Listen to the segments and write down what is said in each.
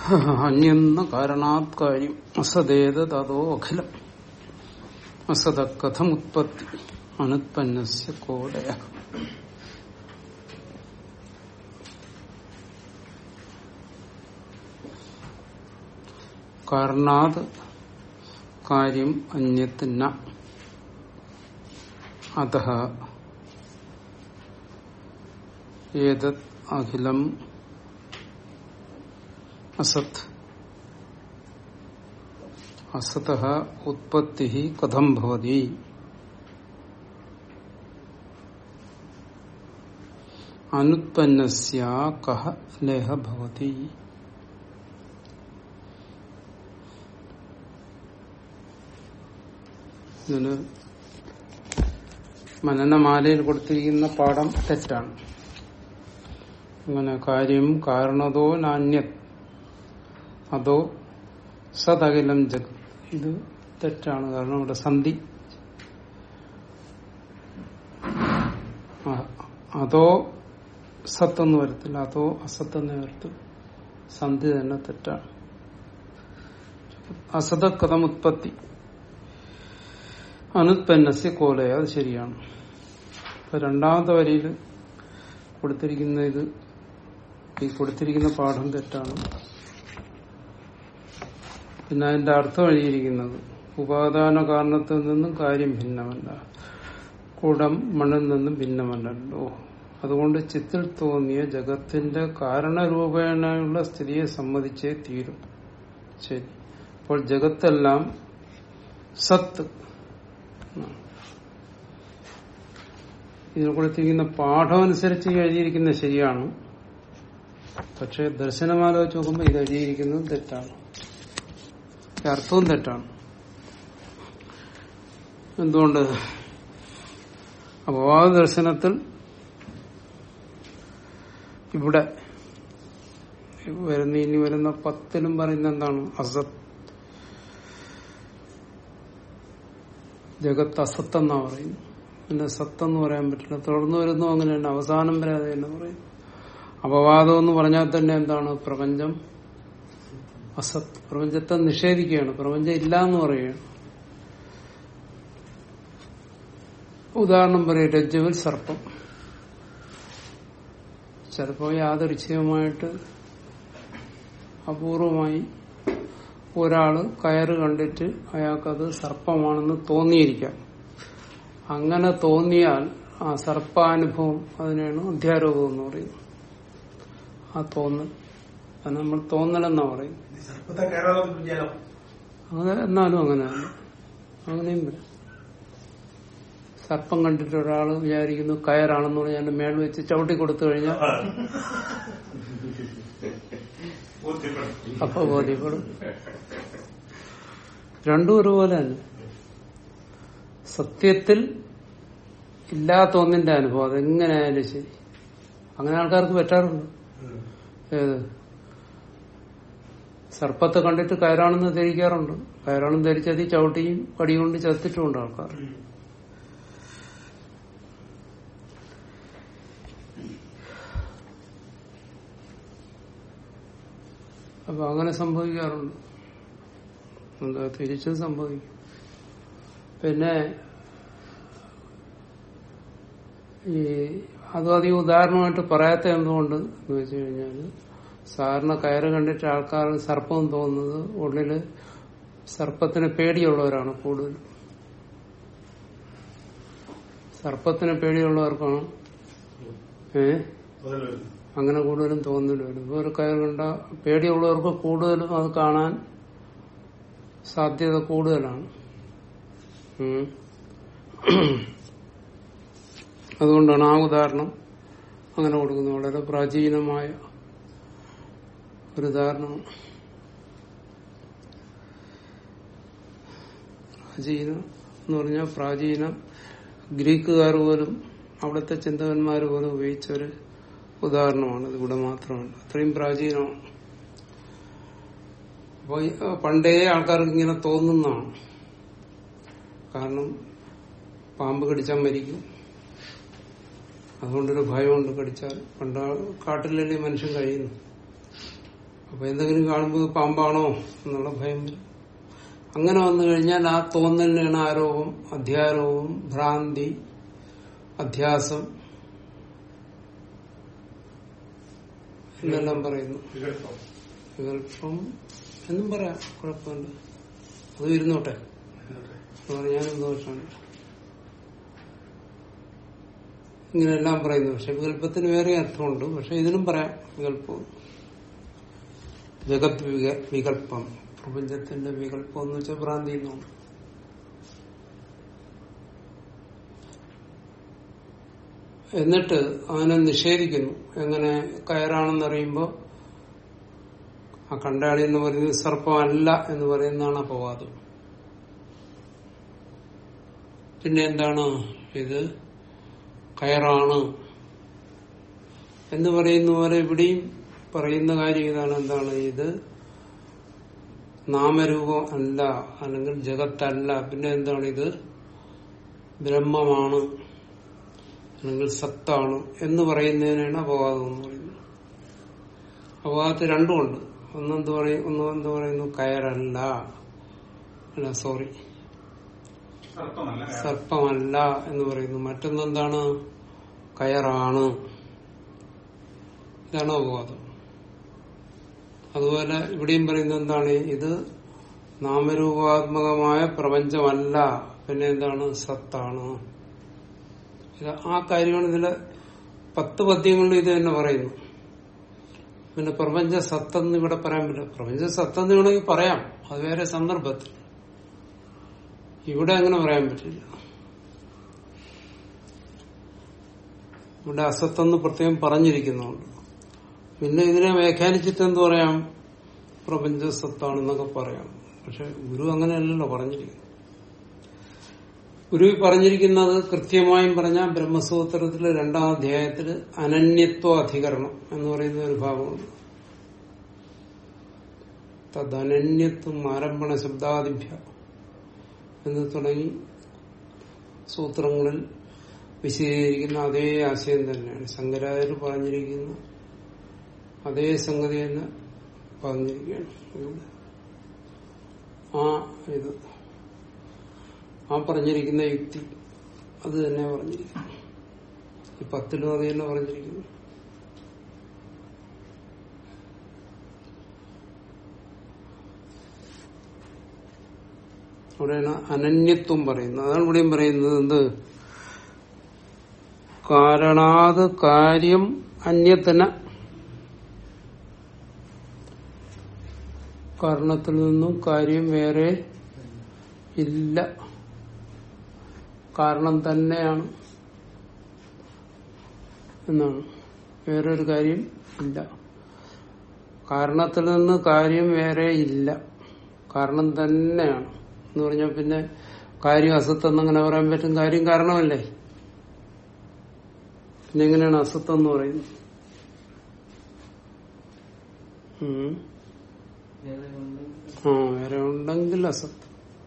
അന്യെന്ന കാരണാത് കാര്യം അസദേത തതോ അഖിലം അസത കഥമുത്പത്തി അനുത്പന്നസ്യ കോടയ കാരണാത് കാര്യം അന്യത്തിന് അത ഏതത് അഖിലം അസത് അസത ഉത്പത്തി കഥം ഭവതി അനുത്പന്നസ്യ കഹ ലേഹ ഭവതി ഇതിന് മനനമാലയിൽ കൊടുത്തിരിക്കുന്ന പാഠം തെറ്റാണ് അങ്ങനെ കാര്യം കാരണതോ നാണ്യത് അതോ സതകിലം ജഗത് ഇത് തെറ്റാണ് കാരണം ഇവിടെ സന്ധി അതോ സത്തെന്ന് വരത്തില്ല അതോ അസത്തെന്ന് വരത്തും സന്ധി തന്നെ തെറ്റാണ് അസത കഥമുത്പത്തി അനുത്പന്നസ്യ കോലയ അത് ശരിയാണ് ഇപ്പൊ രണ്ടാമത്തെ വരിയിൽ കൊടുത്തിരിക്കുന്ന ഇത് ഈ കൊടുത്തിരിക്കുന്ന പാഠം തെറ്റാണ് പിന്നെ അതിന്റെ അർത്ഥം എഴുതിയിരിക്കുന്നത് ഉപാദാന കാരണത്തിൽ നിന്നും കാര്യം ഭിന്നമല്ല കുടം മണ്ണിൽ നിന്നും ഭിന്നമല്ലല്ലോ അതുകൊണ്ട് ചിത്തിൽ തോന്നിയ ജഗത്തിന്റെ കാരണരൂപേണയുള്ള സ്ഥിതിയെ സമ്മതിച്ചേ തീരും ശരി അപ്പോൾ ജഗത്തെല്ലാം സത്ത് ഇതിനെ കൊടുത്തിരിക്കുന്ന പാഠം അനുസരിച്ച് എഴുതിയിരിക്കുന്നത് ശരിയാണ് പക്ഷെ ദർശനമാലോചിച്ച് നോക്കുമ്പോൾ ഇത് എഴുതിയിരിക്കുന്നത് തെറ്റാണ് അർത്ഥവും തെറ്റാണ് എന്തുകൊണ്ട് അപവാദ ദർശനത്തിൽ ഇവിടെ വരുന്ന ഇനി വരുന്ന പത്തിലും പറയുന്ന എന്താണ് അസത് ജഗത്ത് അസത്തെന്നാ പറയുന്നു പിന്നെ സത്തെന്ന് പറയാൻ പറ്റില്ല തുടർന്ന് വരുന്നു അങ്ങനെ തന്നെ അവസാനം വരെ അത് തന്നെ പറയും അപവാദം എന്ന് പറഞ്ഞാൽ തന്നെ എന്താണ് പ്രപഞ്ചം അസത് പ്രപഞ്ചത്തെ നിഷേധിക്കുകയാണ് പ്രപഞ്ചം ഇല്ല എന്ന് പറയുകയാണ് ഉദാഹരണം പറയും രജ്ജുവിൽ സർപ്പം ചിലപ്പോൾ യാദൃച്ഛികമായിട്ട് അപൂർവമായി ഒരാള് കയറ് കണ്ടിട്ട് അയാൾക്കത് സർപ്പമാണെന്ന് തോന്നിയിരിക്കാം അങ്ങനെ തോന്നിയാൽ ആ സർപ്പാനുഭവം അതിനാണ് അധ്യാരോപം എന്ന് പറയുന്നത് ആ തോന്നൽ അത് നമ്മൾ തോന്നലെന്നാ പറയും സർപ്പത്തെ കയറാതെ വിചാരം അത് എന്നാലും അങ്ങനെയാണ് അങ്ങനെയും വരും സർപ്പം കണ്ടിട്ട് ഒരാൾ വിചാരിക്കുന്നു കയറാണെന്ന് പറഞ്ഞാൽ മേൾ വെച്ച് ചവിട്ടി കൊടുത്തു കഴിഞ്ഞാൽ അപ്പൊ ബോധ്യപ്പെടും രണ്ടും ഒരുപോലെ തന്നെ സത്യത്തിൽ ഇല്ലാത്ത ഒന്നിന്റെ അനുഭവം അതെങ്ങനെയായാലും ശരി അങ്ങനെ ആൾക്കാർക്ക് പറ്റാറുണ്ട് ഏത് സർപ്പത്തെ കണ്ടിട്ട് കയറാണെന്ന് ധരിക്കാറുണ്ട് കയറാണെന്ന് ധരിച്ചത് ഈ ചവിട്ടിയും പടിയും കൊണ്ട് ചത്തിട്ടുമുണ്ട് ആൾക്കാർ അപ്പൊ അങ്ങനെ സംഭവിക്കാറുണ്ട് എന്താ തിരിച്ചും സംഭവിക്കും പിന്നെ ഈ അതും അധികം ഉദാഹരണമായിട്ട് പറയാത്ത എന്തുകൊണ്ട് എന്ന് വെച്ച് കഴിഞ്ഞാൽ സാറിന് കയറ് കണ്ടിട്ട് ആൾക്കാർ സർപ്പം തോന്നുന്നത് ഉള്ളില് സർപ്പത്തിന് പേടിയുള്ളവരാണ് കൂടുതൽ സർപ്പത്തിന് പേടിയുള്ളവർക്കാണ് ഏ അങ്ങനെ കൂടുതലും തോന്നല് വരും ഇപ്പൊ ഒരു കയർ കണ്ട പേടിയുള്ളവർക്ക് കൂടുതലും അത് കാണാൻ സാധ്യത കൂടുതലാണ് ഉം. അതുകൊണ്ടാണ് ആ ഉദാഹരണം അങ്ങനെ കൊടുക്കുന്നത് വളരെ പ്രാചീനമായ ഒരു ഉദാഹരണമാണ് പ്രാചീന എന്ന് പറഞ്ഞാൽ പ്രാചീന ഗ്രീക്കുകാർ പോലും അവിടുത്തെ ചിന്തകന്മാർ പോലും ഉപയോഗിച്ച ഒരു ഉദാഹരണമാണ് ഇത് ഇവിടെ മാത്രമല്ല അത്രയും പ്രാചീനമാണ് അപ്പോൾ ഈ, ആ, പണ്ടേ ആൾക്കാർക്ക് ഇങ്ങനെ തോന്നുന്നതാണ് കാരണം പാമ്പ് കടിച്ചാൽ മരിക്കും അതുകൊണ്ടൊരു ഭയമുണ്ട് കടിച്ചാൽ പണ്ട് കാട്ടിലല്ലേ മനുഷ്യൻ കഴിയുന്നു അപ്പൊ എന്തെങ്കിലും കാണുമ്പോൾ ഇത് പാമ്പാണോ എന്നുള്ള ഭയം വരും അങ്ങനെ വന്നു കഴിഞ്ഞാൽ ആ തോന്നലിനാണ് ആരോപം അധ്യാരോപം ഭ്രാന്തി അധ്യാസം എന്നെല്ലാം പറയുന്നു വികല്പം വികല്പം എന്നും പറയാം കുഴപ്പമില്ല അത് ഇരുന്നോട്ടെ അത് പറഞ്ഞാലും ദോഷമാണ് ഇങ്ങനെയെല്ലാം പറയുന്നു പക്ഷെ വികല്പത്തിന് വേറെ അർത്ഥമുണ്ട് പക്ഷെ ഇതിനും പറയാം വികല്പം ജഗത് വിക- വികല്പം പ്രപഞ്ചത്തിന്റെ വികല്പം എന്ന് വെച്ചാൽ ഭ്രാന്തി എന്നാണ് എന്നിട്ട് അതിനെ നിഷേധിക്കുന്നു എങ്ങനെ കയറാണെന്നറിയുമ്പോ ആ കണ്ടാളി എന്ന് പറയുന്നത് സർപ്പമല്ല എന്ന് പറയുന്നതാണ് അപവാദം പിന്നെ എന്താണ് ഇത് കയറാണ് എന്ന് പറയുന്ന പോലെ ഇവിടെയും പറയുന്ന കാര്യം ഇതാണ് എന്താണ് ഇത് നാമരൂപം അല്ല അല്ലെങ്കിൽ ജഗത്തല്ല പിന്നെ എന്താണ് ഇത് ബ്രഹ്മമാണ് അല്ലെങ്കിൽ സത്താണ് എന്ന് പറയുന്നതിനാണ് അപവാദം എന്ന് പറയുന്നത് അപവാദത്തിൽ രണ്ടുമുണ്ട് ഒന്നെന്ത് പറയും ഒന്ന് എന്ത് പറയുന്നു കയറല്ല അല്ല സോറി സർപ്പമല്ല സർപ്പമല്ല എന്ന് പറയുന്നു മറ്റൊന്നെന്താണ് കയറാണ് ഇതാണ് അപവാദം അതുപോലെ ഇവിടെയും പറയുന്നത് എന്താണ് ഇത് നാമരൂപാത്മകമായ പ്രപഞ്ചമല്ല പിന്നെ എന്താണ് സത്താണ് ഇത് ആ കാര്യമാണ് ഇതിലെ പത്ത് പദ്യങ്ങളിൽ ഇത് തന്നെ പറയുന്നു പിന്നെ പ്രപഞ്ച സത്തെന്ന് ഇവിടെ പറയാൻ പറ്റില്ല പ്രപഞ്ച സത്തെന്ന് വേണമെങ്കിൽ പറയാം അത് വേറെ സന്ദർഭത്തിൽ ഇവിടെ അങ്ങനെ പറയാൻ പറ്റില്ല ഇവിടെ അസത്തെന്ന് പ്രത്യേകം പറഞ്ഞിരിക്കുന്നുണ്ട് പിന്നെ ഇതിനെ വ്യാഖ്യാനിച്ചിട്ട് എന്ത് പറയാം പ്രപഞ്ച സത്താണെന്നൊക്കെ പറയാം പക്ഷെ ഗുരു അങ്ങനെയല്ലല്ലോ പറഞ്ഞിരിക്കുന്നത് ഗുരു പറഞ്ഞിരിക്കുന്നത് കൃത്യമായും പറഞ്ഞാൽ ബ്രഹ്മസൂത്രത്തിലെ രണ്ടാം അധ്യായത്തിൽ അനന്യത്വ അധികരണം എന്ന് പറയുന്ന ഒരു ഭാഗമുണ്ട് തദനന്യത്വം ആരംഭണ ശബ്ദാദിഭ്യ എന്ന് തുടങ്ങി സൂത്രങ്ങളിൽ വിശദീകരിക്കുന്ന അതേ ആശയം തന്നെയാണ് ശങ്കരാചാര്യ പറഞ്ഞിരിക്കുന്ന അതേ സംഗതി തന്നെ പറഞ്ഞിരിക്കുകയാണ് ഇവിടെ. ആ ഇത് ആ പറഞ്ഞിരിക്കുന്ന യുക്തി അത് തന്നെ പറഞ്ഞിരിക്കുന്നു ഈ പത്തിലും അത് തന്നെ പറഞ്ഞിരിക്കുന്നു അവിടെയാണ് അനന്യത്വം പറയുന്നത് അതാണ് ഇവിടെയും പറയുന്നത് എന്ത് കാരണാത് കാര്യം അന്യത്തന കാരണത്തിൽ നിന്നും കാര്യം വേറെ ഇല്ല കാരണം തന്നെയാണ് എന്നാണ് വേറൊരു കാര്യം ഇല്ല കാരണത്തിൽ നിന്ന് കാര്യം വേറെ ഇല്ല കാരണം തന്നെയാണ് എന്ന് പറഞ്ഞാൽ പിന്നെ കാര്യം അസത്തെന്ന് അങ്ങനെ പറയാൻ പറ്റും കാര്യം കാരണമല്ലേ പിന്നെ എങ്ങനെയാണ് അസത്വം എന്ന് പറയുന്നത് ഉം. ആ വേറെ ഉണ്ടെങ്കിൽ അസത്ത്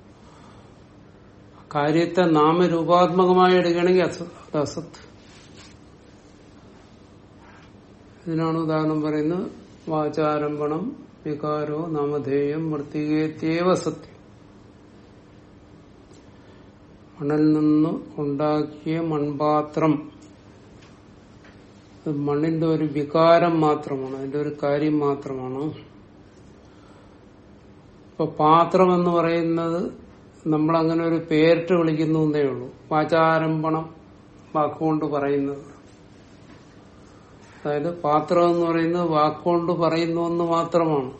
കാര്യത്തെ നാമരൂപാത്മകമായി എടുക്കുകയാണെങ്കിൽ അസ- അത് അസത്ത് ഇതിനാണ് ഉദാഹരണം പറയുന്നത് വാചാരംഭണം വികാരോ നാമധേയം വൃത്തികേത്യവ സത്യം മണ്ണിൽ നിന്ന് ഉണ്ടാക്കിയ മൺപാത്രം അത് മണ്ണിന്റെ ഒരു വികാരം മാത്രമാണ് അതിന്റെ ഒരു കാര്യം മാത്രമാണ് ഇപ്പൊ പാത്രം എന്ന് പറയുന്നത് നമ്മൾ അങ്ങനെ ഒരു പേരിട്ട് വിളിക്കുന്നു എന്നേ ഉള്ളൂ വാചാരംഭണം വാക്കുകൊണ്ട് പറയുന്നത് അതായത് പാത്രം എന്ന് പറയുന്നത് വാക്കുകൊണ്ട് പറയുന്നു എന്ന് മാത്രമാണ്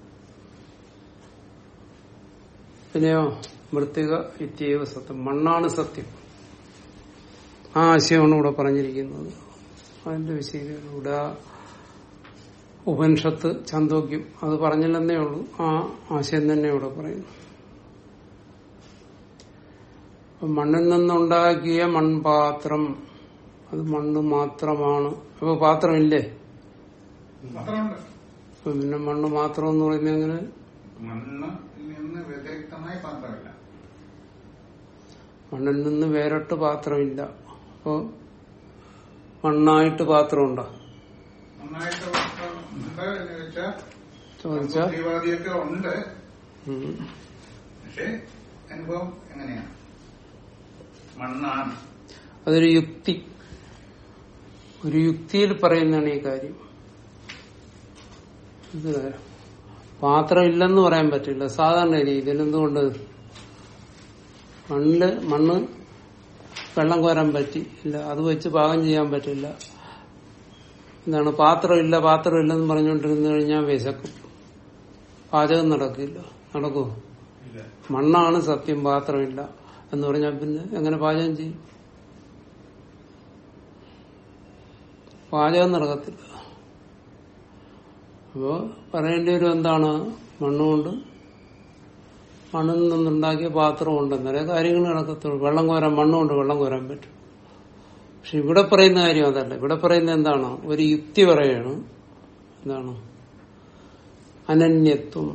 പിന്നെയോ മൃത്തിക ഇത്യവ സത്യം മണ്ണാണ് സത്യം ആ ആശയമാണ് ഇവിടെ പറഞ്ഞിരിക്കുന്നത് അതിന്റെ വിശദീകരണം ഇവിടെ ആ ഉപനിഷത്ത് ചന്തോക്യം അത് പറഞ്ഞില്ലെന്നേ ഉള്ളൂ ആ ആശയം തന്നെ ഇവിടെ പറയുന്നു അപ്പൊ മണ്ണിൽ നിന്നുണ്ടാക്കിയ മൺപാത്രം അത് മണ്ണ് മാത്രമാണ് അപ്പൊ പാത്രമില്ലേ മാത്രമുണ്ട് അപ്പൊ പിന്നെ മണ്ണ് മാത്രം എന്ന് പറയുന്നത് എങ്ങനെ മണ്ണ് നിന്ന് വ്യതിരിക്തമായ പാത്രമില്ല മണ്ണിൽ നിന്ന് വേറിട്ട് പാത്രമില്ല അപ്പൊ മണ്ണായിട്ട് പാത്രമുണ്ടോ നന്നായിട്ട് പാത്രം ഉണ്ട് എന്ന് ചോദിച്ചാൽ ചോദിച്ച സംസ്കൃതിവാദിയൊക്കെ ഉണ്ട് ഉം. പക്ഷെ അനുഭവം എങ്ങനെയാണ് മണ്ണാണ് അതൊരു യുക്തി ഒരു യുക്തിയിൽ പറയുന്നതാണ് ഈ കാര്യം ഇത് പാത്രം ഇല്ലെന്ന് പറയാൻ പറ്റില്ല സാധാരണ രീതിയിൽ എന്തുകൊണ്ട് മണ്ണില് മണ്ണ് വെള്ളം കോരാൻ പറ്റി ഇല്ല അത് വെച്ച് പാകം ചെയ്യാൻ പറ്റില്ല എന്താണ് പാത്രം ഇല്ല പാത്രം ഇല്ലെന്ന് പറഞ്ഞുകൊണ്ടിരുന്നു കഴിഞ്ഞാൽ വിശക്കും പാചകം നടക്കില്ല നടക്കുമോ ഇല്ല മണ്ണാണ് സത്യം പാത്രമില്ല എന്ന് പറഞ്ഞാൽ പിന്നെ എങ്ങനെ പാചകം ചെയ്യും പാചകം നടക്കത്തില്ല അപ്പോ പറയേണ്ടി വരും എന്താണ് മണ്ണുകൊണ്ട് മണ്ണിൽ നിന്നുണ്ടാക്കിയ പാത്രമുണ്ട് എന്നേ കാര്യങ്ങൾ നടക്കത്തുള്ളൂ വെള്ളം കോരാൻ മണ്ണുകൊണ്ട് വെള്ളം കോരാൻ പറ്റും പക്ഷെ ഇവിടെ പറയുന്ന കാര്യം അതല്ല ഇവിടെ പറയുന്ന എന്താണ് ഒരു യുക്തി പറയാണ് എന്താണ് അനന്യത്വം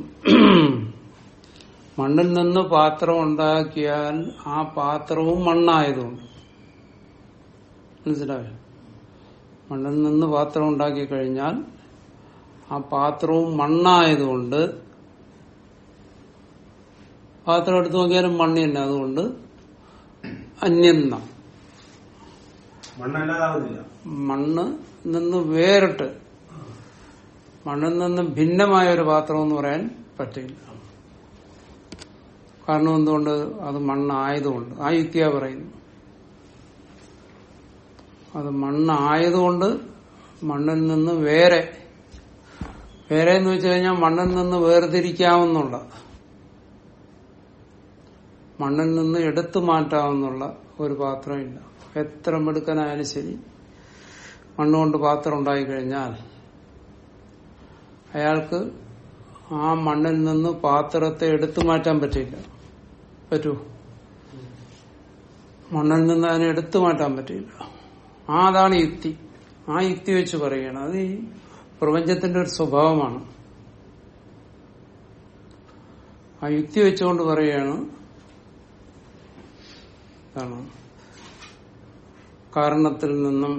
മണ്ണിൽ നിന്ന് പാത്രം ഉണ്ടാക്കിയാൽ ആ പാത്രവും മണ്ണായതുകൊണ്ട് മനസ്സിലായോ മണ്ണിൽ നിന്ന് പാത്രം ഉണ്ടാക്കി കഴിഞ്ഞാൽ ആ പാത്രവും മണ്ണായതുകൊണ്ട് പാത്രം എടുത്തു നോക്കിയാലും മണ്ണ് തന്നെ അതുകൊണ്ട് അന്യന്ന മണ്ണല്ലാതാവുന്നില്ല മണ്ണ് നിന്ന് വേറിട്ട് മണ്ണിൽ നിന്ന് ഭിന്നമായ ഒരു പാത്രം എന്ന് പറയാൻ പറ്റില്ല കാരണം എന്തുകൊണ്ട് അത് മണ്ണായതുകൊണ്ട് ആ യുക്തിയാ പറയുന്നു അത് മണ്ണായതുകൊണ്ട് മണ്ണിൽ നിന്ന് വേറെ വേറെ എന്ന് വെച്ച് കഴിഞ്ഞാൽ മണ്ണിൽ നിന്ന് വേർതിരിക്കാവുന്നുള്ള മണ്ണിൽ നിന്ന് എടുത്തു മാറ്റാവുന്നുള്ള ഒരു പാത്രമില്ല എത്ര മെടുക്കനായാലും ശരി മണ്ണുകൊണ്ട് പാത്രം ഉണ്ടായി കഴിഞ്ഞാൽ അയാൾക്ക് ആ മണ്ണിൽ നിന്ന് പാത്രത്തെ എടുത്തു മാറ്റാൻ പറ്റില്ല പറ്റൂ മണ്ണിൽ നിന്ന് അതിനെ എടുത്തു മാറ്റാൻ പറ്റില്ല ആ അതാണ് യുക്തി ആ യുക്തി വെച്ച് പറയുകയാണ് അത് ഈ പ്രപഞ്ചത്തിന്റെ ഒരു സ്വഭാവമാണ് ആ യുക്തി വെച്ചുകൊണ്ട് പറയുകയാണ് എന്താണ് കാരണത്തിൽ നിന്നും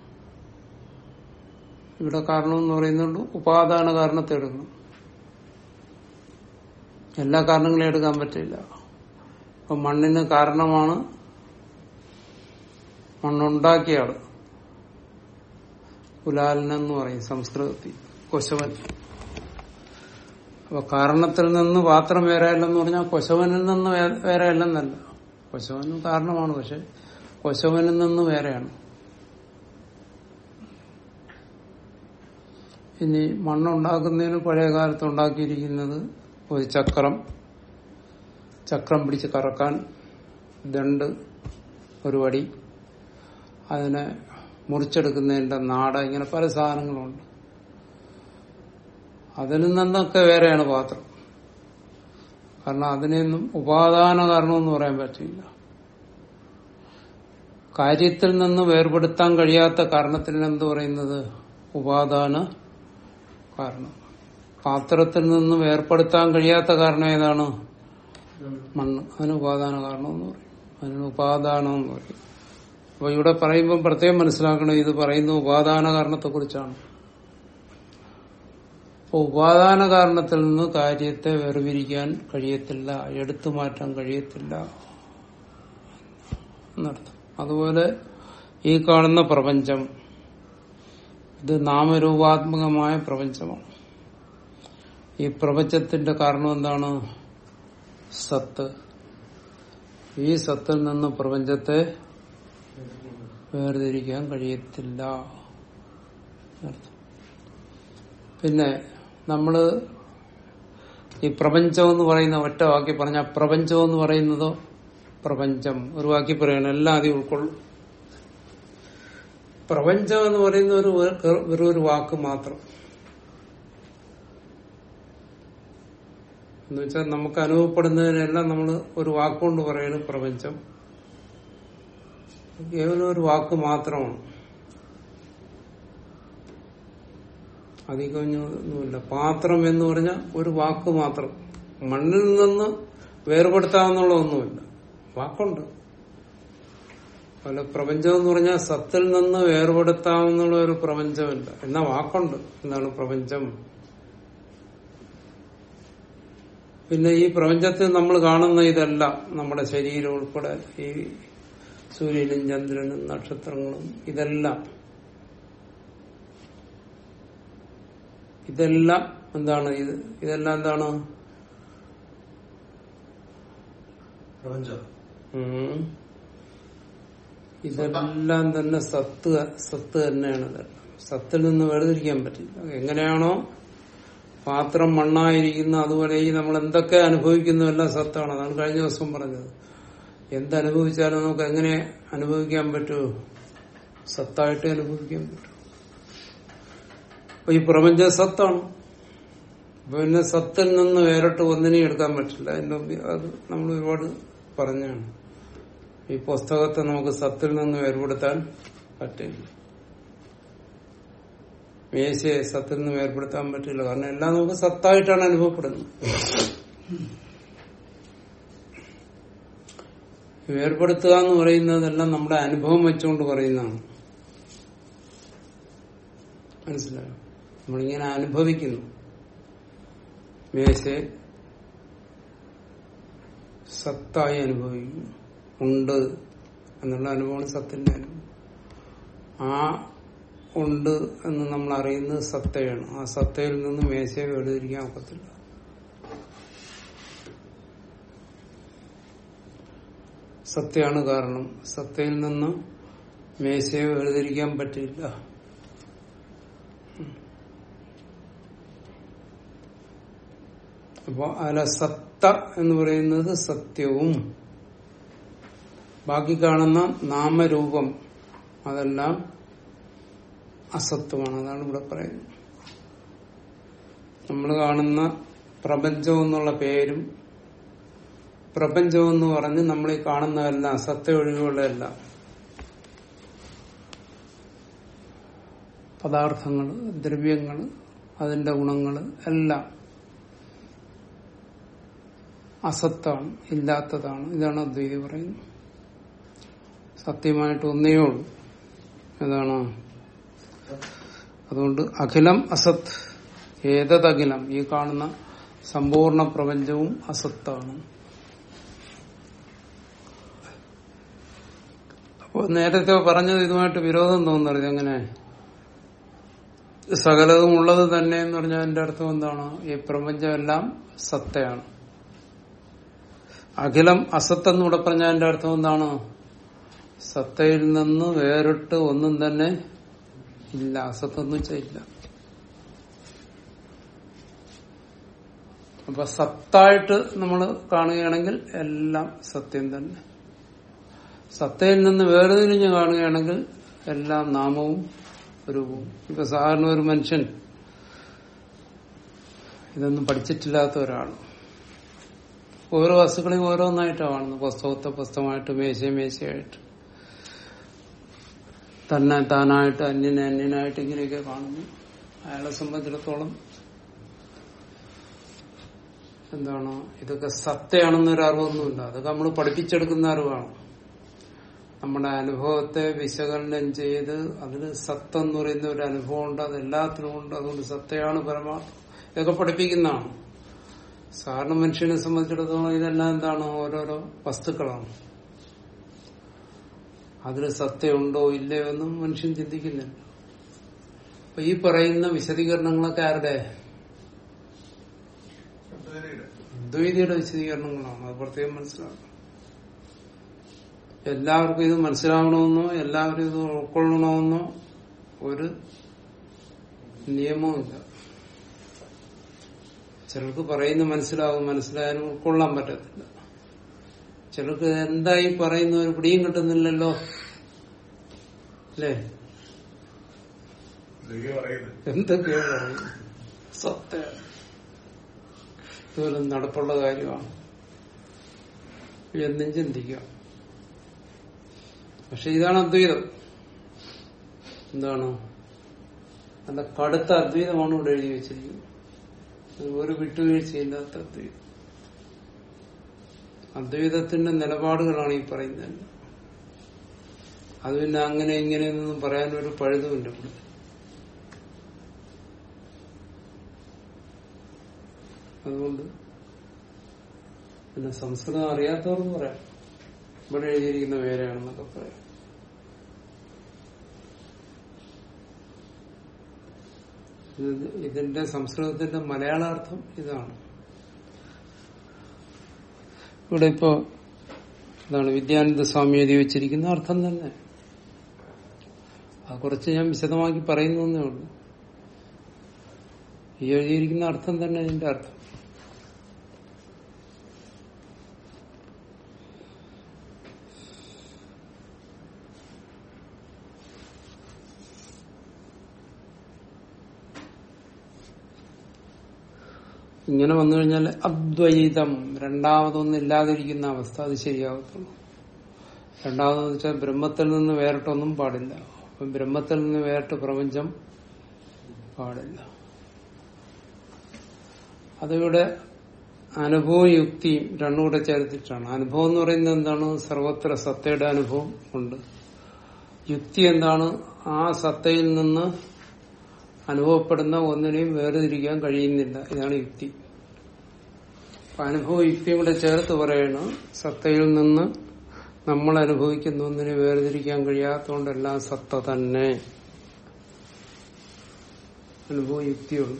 ഇവിടെ കാരണം എന്ന് പറയുന്നുണ്ട് ഉപാദാന കാരണത്തെ എടുക്കണം എല്ലാ കാരണങ്ങളെയും എടുക്കാൻ പറ്റില്ല അപ്പൊ മണ്ണിന് കാരണമാണ് മണ്ണുണ്ടാക്കിയ ആള് കുലാലൻ എന്ന് പറയും സംസ്കൃതത്തിൽ കൊശവൻ അപ്പൊ കാരണത്തിൽ നിന്ന് പാത്രം വേറെ അല്ലെന്ന് പറഞ്ഞാൽ കൊശവനിൽ നിന്ന് വേ- വേറെ അല്ലെന്നല്ല കൊശവനും കാരണമാണ് പക്ഷെ കൊശവനിൽ നിന്ന് വേറെയാണ് ഇനി മണ്ണുണ്ടാക്കുന്നതിന് പഴയ കാലത്ത് ഉണ്ടാക്കിയിരിക്കുന്നത് ഒരു ചക്രം ചക്രം പിടിച്ച് കറക്കാൻ ദണ്ട് ഒരു വടി അതിനെ മുറിച്ചെടുക്കുന്നതിന്റെ നാട ഇങ്ങനെ പല സാധനങ്ങളുണ്ട് അതിൽ നിന്നൊക്കെ വേറെയാണ് പാത്രം കാരണം അതിനെയൊന്നും ഉപാദാന കാരണമെന്ന് പറയാൻ പറ്റില്ല കാര്യത്തിൽ നിന്ന് വേർപെടുത്താൻ കഴിയാത്ത കാരണത്തിന് എന്ത് പറയുന്നത് ഉപാദാന കാരണം പാത്രത്തിൽ നിന്ന് വേർപെടുത്താൻ കഴിയാത്ത കാരണം ഏതാണ് മണ്ണ് അതിന് ഉപാദാന കാരണം എന്ന് പറയും അതിന് ഉപാദാനം എന്ന് പറയും അപ്പൊ ഇവിടെ പറയുമ്പോൾ പ്രത്യേകം മനസ്സിലാക്കണം ഇത് പറയുന്ന ഉപാദാന കാരണത്തെ കുറിച്ചാണ് അപ്പൊ ഉപാദാന കാരണത്തിൽ നിന്ന് കാര്യത്തെ വേർതിരിക്കാൻ കഴിയത്തില്ല എടുത്തു മാറ്റാൻ കഴിയത്തില്ല എന്നർത്ഥം അതുപോലെ ഈ കാണുന്ന പ്രപഞ്ചം ഇത് നാമരൂപാത്മകമായ പ്രപഞ്ചമാണ് ഈ പ്രപഞ്ചത്തിന്റെ കാരണം എന്താണ് സത്ത് ഈ സത്തിൽ നിന്ന് പ്രപഞ്ചത്തെ വേർതിരിക്കാൻ കഴിയത്തില്ല എന്നർത്ഥം. പിന്നെ നമ്മള് ഈ പ്രപഞ്ചം എന്ന് പറയുന്ന ഒറ്റ വാക്കി പറഞ്ഞ പ്രപഞ്ചം എന്ന് പറയുന്നതോ പ്രപഞ്ചം ഒരു വാക്കി പറയണം എല്ലാം അതി ഉൾക്കൊള്ളും പ്രപഞ്ചം എന്ന് പറയുന്ന ഒരു വെറും ഒരു വാക്ക് മാത്രം എന്ന് വെച്ചാൽ നമുക്ക് അനുഭവപ്പെടുന്നതിനെല്ലാം നമ്മൾ ഒരു വാക്കുകൊണ്ട് പറയുന്നത് പ്രപഞ്ചം കേവലം ഒരു വാക്ക് മാത്രമാണ് അധികമൊന്നുമില്ല പാത്രം എന്ന് പറഞ്ഞ ഒരു വാക്ക് മാത്രം മണ്ണിൽ നിന്ന് വേർപെടുത്താവുന്നുള്ള ഒന്നുമില്ല വാക്കുണ്ട് അതുപോലെ പ്രപഞ്ചം എന്ന് പറഞ്ഞാൽ സത്തിൽ നിന്ന് വേർപെടുത്താവുന്നുള്ള ഒരു പ്രപഞ്ചമില്ല എന്നാ വാക്കുണ്ട് എന്താണ് പ്രപഞ്ചം പിന്നെ ഈ പ്രപഞ്ചത്തിൽ നമ്മൾ കാണുന്ന ഇതെല്ലാം നമ്മുടെ ശരീരം ഉൾപ്പെടെ ഈ സൂര്യനും ചന്ദ്രനും നക്ഷത്രങ്ങളും ഇതെല്ലാം ഇതെല്ലാം എന്താണ് ഇത് ഇതെല്ലാം എന്താണ് പ്രപഞ്ചം ഉം. ഇതെല്ലാം തന്നെ സത്ത് സത്ത് തന്നെയാണ് ഇതെല്ലാം സത്തിൽ നിന്ന് വേർതിരിക്കാൻ പറ്റില്ല എങ്ങനെയാണോ പാത്രം മണ്ണായിരിക്കുന്ന അതുപോലെ ഈ നമ്മൾ എന്തൊക്കെ അനുഭവിക്കുന്നു എല്ലാം സത്താണ് അതാണ് കഴിഞ്ഞ ദിവസം പറഞ്ഞത് എന്തനുഭവിച്ചാലും നമുക്ക് എങ്ങനെ അനുഭവിക്കാൻ പറ്റൂ സത്തായിട്ട് അനുഭവിക്കാൻ പറ്റൂ അപ്പൊ ഈ പ്രപഞ്ചം സത്താണ് അപ്പൊ പിന്നെ സത്തിൽ നിന്ന് വേറിട്ട് ഒന്നിനെയും എടുക്കാൻ പറ്റില്ല അതിന്റെ മുമ്പിൽ അത് നമ്മൾ ഒരുപാട് പറഞ്ഞാണ് ഈ പുസ്തകത്തെ നമുക്ക് സത്തിൽ നിന്ന് വേർപെടുത്താൻ പറ്റില്ല മേശയെ സത്തിൽ നിന്ന് വേർപെടുത്താൻ പറ്റില്ല കാരണം എല്ലാം നമുക്ക് സത്തായിട്ടാണ് അനുഭവപ്പെടുന്നത് വേർപെടുത്തുക എന്ന് പറയുന്നതെല്ലാം നമ്മുടെ അനുഭവം വെച്ചുകൊണ്ട് പറയുന്നതാണ് മനസ്സിലായോ നമ്മളിങ്ങനെ അനുഭവിക്കുന്നു മേശയെ സത്തായി അനുഭവിക്കുന്നു ഉണ്ട് എന്നുള്ള അനുഭവമാണ് സത്തിന്റെ അനുഭവം ആ ഉണ്ട് എന്ന് നമ്മൾ അറിയുന്നത് സത്തയാണ് ആ സത്തയിൽ നിന്ന് മേശയെ വേർതിരിക്കാൻ ഒക്കത്തില്ല സത്യമാണ് കാരണം സത്തയിൽ നിന്ന് മേശയെ വേർതിരിക്കാൻ പറ്റില്ല അപ്പൊ അതിലെ സത്ത എന്ന് പറയുന്നത് സത്യവും ബാക്കി കാണുന്ന നാമരൂപം അതെല്ലാം അസത്വമാണ് അതാണ് ഇവിടെ പറയുന്നത് നമ്മൾ കാണുന്ന പ്രപഞ്ചം എന്നുള്ള പേരും പ്രപഞ്ചം എന്ന് പറഞ്ഞ് നമ്മൾ ഈ കാണുന്നതെല്ലാം സത്യ ഒഴിവുകളെല്ലാം പദാർത്ഥങ്ങൾ ദ്രവ്യങ്ങൾ അതിന്റെ ഗുണങ്ങൾ എല്ലാം അസത്താണ് ഇല്ലാത്തതാണ് ഇതാണ് അദ്വൈതി പറയുന്നത് സത്യമായിട്ട് ഒന്നേ ഉള്ളൂ ഏതാണ് അതുകൊണ്ട് അഖിലം അസത് ഏതതഖിലം ഈ കാണുന്ന സമ്പൂർണ്ണ പ്രപഞ്ചവും അസത്താണ് അപ്പോൾ നേരത്തെ പറഞ്ഞത് ഇതുമായിട്ട് വിരോധം തോന്നരുത് എങ്ങനെ സകലതും ഉള്ളത് തന്നെ എന്ന് പറഞ്ഞാൽ എന്റെ അർത്ഥം എന്താണ് ഈ പ്രപഞ്ചമെല്ലാം സത്തയാണ് അഖിലം അസത്ത് എന്നൂടെ പറഞ്ഞാൽ എന്റെ അർത്ഥം എന്താണ് സത്തയിൽ നിന്ന് വേറിട്ട് ഒന്നും തന്നെ ഇല്ല അസത്തെന്ന് വെച്ചാൽ ഇല്ല അപ്പൊ സത്തായിട്ട് നമ്മൾ കാണുകയാണെങ്കിൽ എല്ലാം സത്യം തന്നെ സത്തയിൽ നിന്ന് വേർതിരിഞ്ഞ് കാണുകയാണെങ്കിൽ എല്ലാം നാമവും രൂപവും ഇപ്പൊ സാധാരണ ഒരു മനുഷ്യൻ ഇതൊന്നും പഠിച്ചിട്ടില്ലാത്ത ഒരാൾ ഓരോ വസ്തുക്കളെയും ഓരോന്നായിട്ടാണ് കാണുന്നത് പുസ്തകത്തെ പുസ്തകമായിട്ട് മേശ മേശയായിട്ട് തന്നെ താനായിട്ട് അന്യനെ അന്യനായിട്ട് ഇങ്ങനെയൊക്കെ കാണുന്നു അയാളെ സംബന്ധിച്ചിടത്തോളം എന്താണ് ഇതൊക്കെ സത്തയാണെന്നൊരു അറിവൊന്നുമില്ല അതൊക്കെ നമ്മൾ പഠിപ്പിച്ചെടുക്കുന്ന അറിവാണ് നമ്മുടെ അനുഭവത്തെ വിശകലനം ചെയ്ത് അതിന് സത്ത് എന്ന് പറയുന്ന ഒരു അനുഭവം ഉണ്ട് അത് എല്ലാത്തിനും ഉണ്ട് അതുകൊണ്ട് സത്തയാണ് പരമാർത്ഥം ഇതൊക്കെ പഠിപ്പിക്കുന്നതാണ് സാധാരണ മനുഷ്യനെ സംബന്ധിച്ചിടത്തോളം ഇതെല്ലാം എന്താണ് ഓരോരോ വസ്തുക്കളാണ് അതിൽ സത്യമുണ്ടോ ഇല്ലയോ എന്നും മനുഷ്യൻ ചിന്തിക്കുന്നില്ല അപ്പൊ ഈ പറയുന്ന വിശദീകരണങ്ങളൊക്കെ ആരുടെ അദ്വൈതിയുടെ വിശദീകരണങ്ങളാണ് അത് പ്രത്യേകം മനസ്സിലാക്കണം എല്ലാവർക്കും ഇത് മനസ്സിലാവണമെന്നോ എല്ലാവരും ഇത് ഉൾക്കൊള്ളണമെന്നോ ഒരു നിയമവുമില്ല ചിലർക്ക് പറയുന്ന മനസ്സിലാവും മനസ്സിലായാലും ഉൾക്കൊള്ളാൻ പറ്റത്തില്ല ചിലർക്ക് എന്തായി പറയുന്ന ഒരു പിടിയും കിട്ടുന്നില്ലല്ലോ അല്ലേ എന്തൊക്കെയാ പറയുന്നത് സത്യാണ് ഇതുപോലെ നടപ്പുള്ള കാര്യമാണ് എന്നും ചിന്തിക്കാം പക്ഷെ ഇതാണ് അദ്വൈതം എന്താണ് നല്ല കടുത്ത അദ്വൈതമാണ് ഇവിടെ എഴുതി വെച്ചിരിക്കുന്നത് ഒരു വിട്ടുവീഴ്ചയില്ലാത്ത അദ്വൈതം അദ്വൈതത്തിന്റെ നിലപാടുകളാണ് ഈ പറയുന്നത് അത് പിന്നെ അങ്ങനെ ഇങ്ങനെയൊന്നും പറയാനൊരു പഴുതുമില്ല ഇവിടെ അതുകൊണ്ട് പിന്നെ സംസ്കൃതം അറിയാത്തവർക്ക് പറയാം ഇവിടെ എഴുതിയിരിക്കുന്ന വേറെയാണെന്നൊക്കെ പറയാം ഇത് ഇതിന്റെ സംസ്കൃതത്തിന്റെ മലയാളാർത്ഥം ഇതാണ് ഇവിടെ ഇപ്പോ ഇതാണ് വിദ്യാനന്ദ സ്വാമി എഴുതി വെച്ചിരിക്കുന്ന അർത്ഥം തന്നെ അത് കുറച്ച് ഞാൻ വിശദമാക്കി പറയുന്നേ ഉള്ളൂ ഈ എഴുതിയിരിക്കുന്ന അർത്ഥം തന്നെ ഇതിന്റെ അർത്ഥം ഇങ്ങനെ വന്നു കഴിഞ്ഞാൽ അദ്വൈതം രണ്ടാമതൊന്നും ഇല്ലാതിരിക്കുന്ന അവസ്ഥ അത് ശരിയാകത്തുള്ളൂ രണ്ടാമതെന്ന് വെച്ചാൽ ബ്രഹ്മത്തിൽ നിന്ന് വേറിട്ടൊന്നും പാടില്ല അപ്പം ബ്രഹ്മത്തിൽ നിന്ന് വേറിട്ട് പ്രപഞ്ചം പാടില്ല അതിവിടെ അനുഭവവും യുക്തിയും രണ്ടും കൂടെ ചേർത്തിട്ടാണ് അനുഭവം എന്ന് പറയുന്നത് എന്താണ് സർവത്ര സത്തയുടെ അനുഭവം ഉണ്ട് യുക്തി എന്താണ് ആ സത്തയിൽ നിന്ന് അനുഭവപ്പെടുന്ന ഒന്നിനെയും വേർതിരിക്കാൻ കഴിയുന്നില്ല ഇതാണ് യുക്തി അപ്പൊ അനുഭവ യുക്തിയും കൂടെ ചേർത്ത് പറയണ സത്തയിൽ നിന്ന് നമ്മൾ അനുഭവിക്കുന്ന ഒന്നിനെ വേർതിരിക്കാൻ കഴിയാത്തതുകൊണ്ടെല്ലാം സത്ത തന്നെ അനുഭവ യുക്തിയുണ്ട്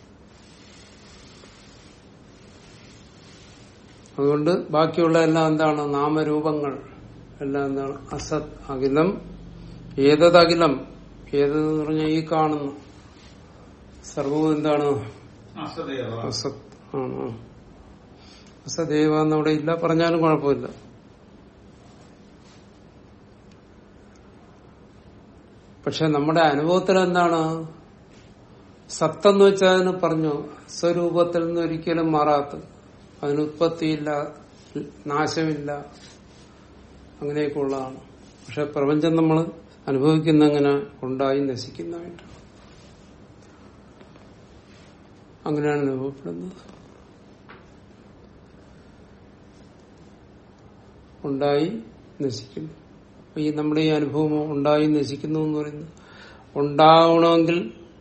അതുകൊണ്ട് ബാക്കിയുള്ള എല്ലാം എന്താണ് നാമരൂപങ്ങൾ എല്ലാം എന്താണ് അസത് അഖിലം ഏതതഖിലം ഏതെന്ന് പറഞ്ഞാൽ ഈ കാണുന്നു സർവവും എന്താണ് അസദേവ അസത് ആണ് അസദേവ എന്നവിടെ ഇല്ല പറഞ്ഞാലും കുഴപ്പമില്ല പക്ഷെ നമ്മുടെ അനുഭവത്തിൽ എന്താണ് സത്തെന്ന് വെച്ചാൽ അതിന് പറഞ്ഞു സ്വരൂപത്തിൽ നിന്ന് ഒരിക്കലും മാറാത്ത അതിന് ഉത്പത്തിയില്ല നാശമില്ല അങ്ങനെയൊക്കെ ഉള്ളതാണ് പക്ഷെ പ്രപഞ്ചം നമ്മൾ അനുഭവിക്കുന്ന അങ്ങനെ ഉണ്ടായി നശിക്കുന്നതായിട്ട് അങ്ങനെയാണ് അനുഭവപ്പെടുന്നത് ഉണ്ടായി നശിക്കുന്നു അപ്പൊ ഈ നമ്മുടെ ഈ അനുഭവം ഉണ്ടായി നശിക്കുന്നു എന്ന് പറയുന്നത് ഉണ്ടാവണമെങ്കിൽ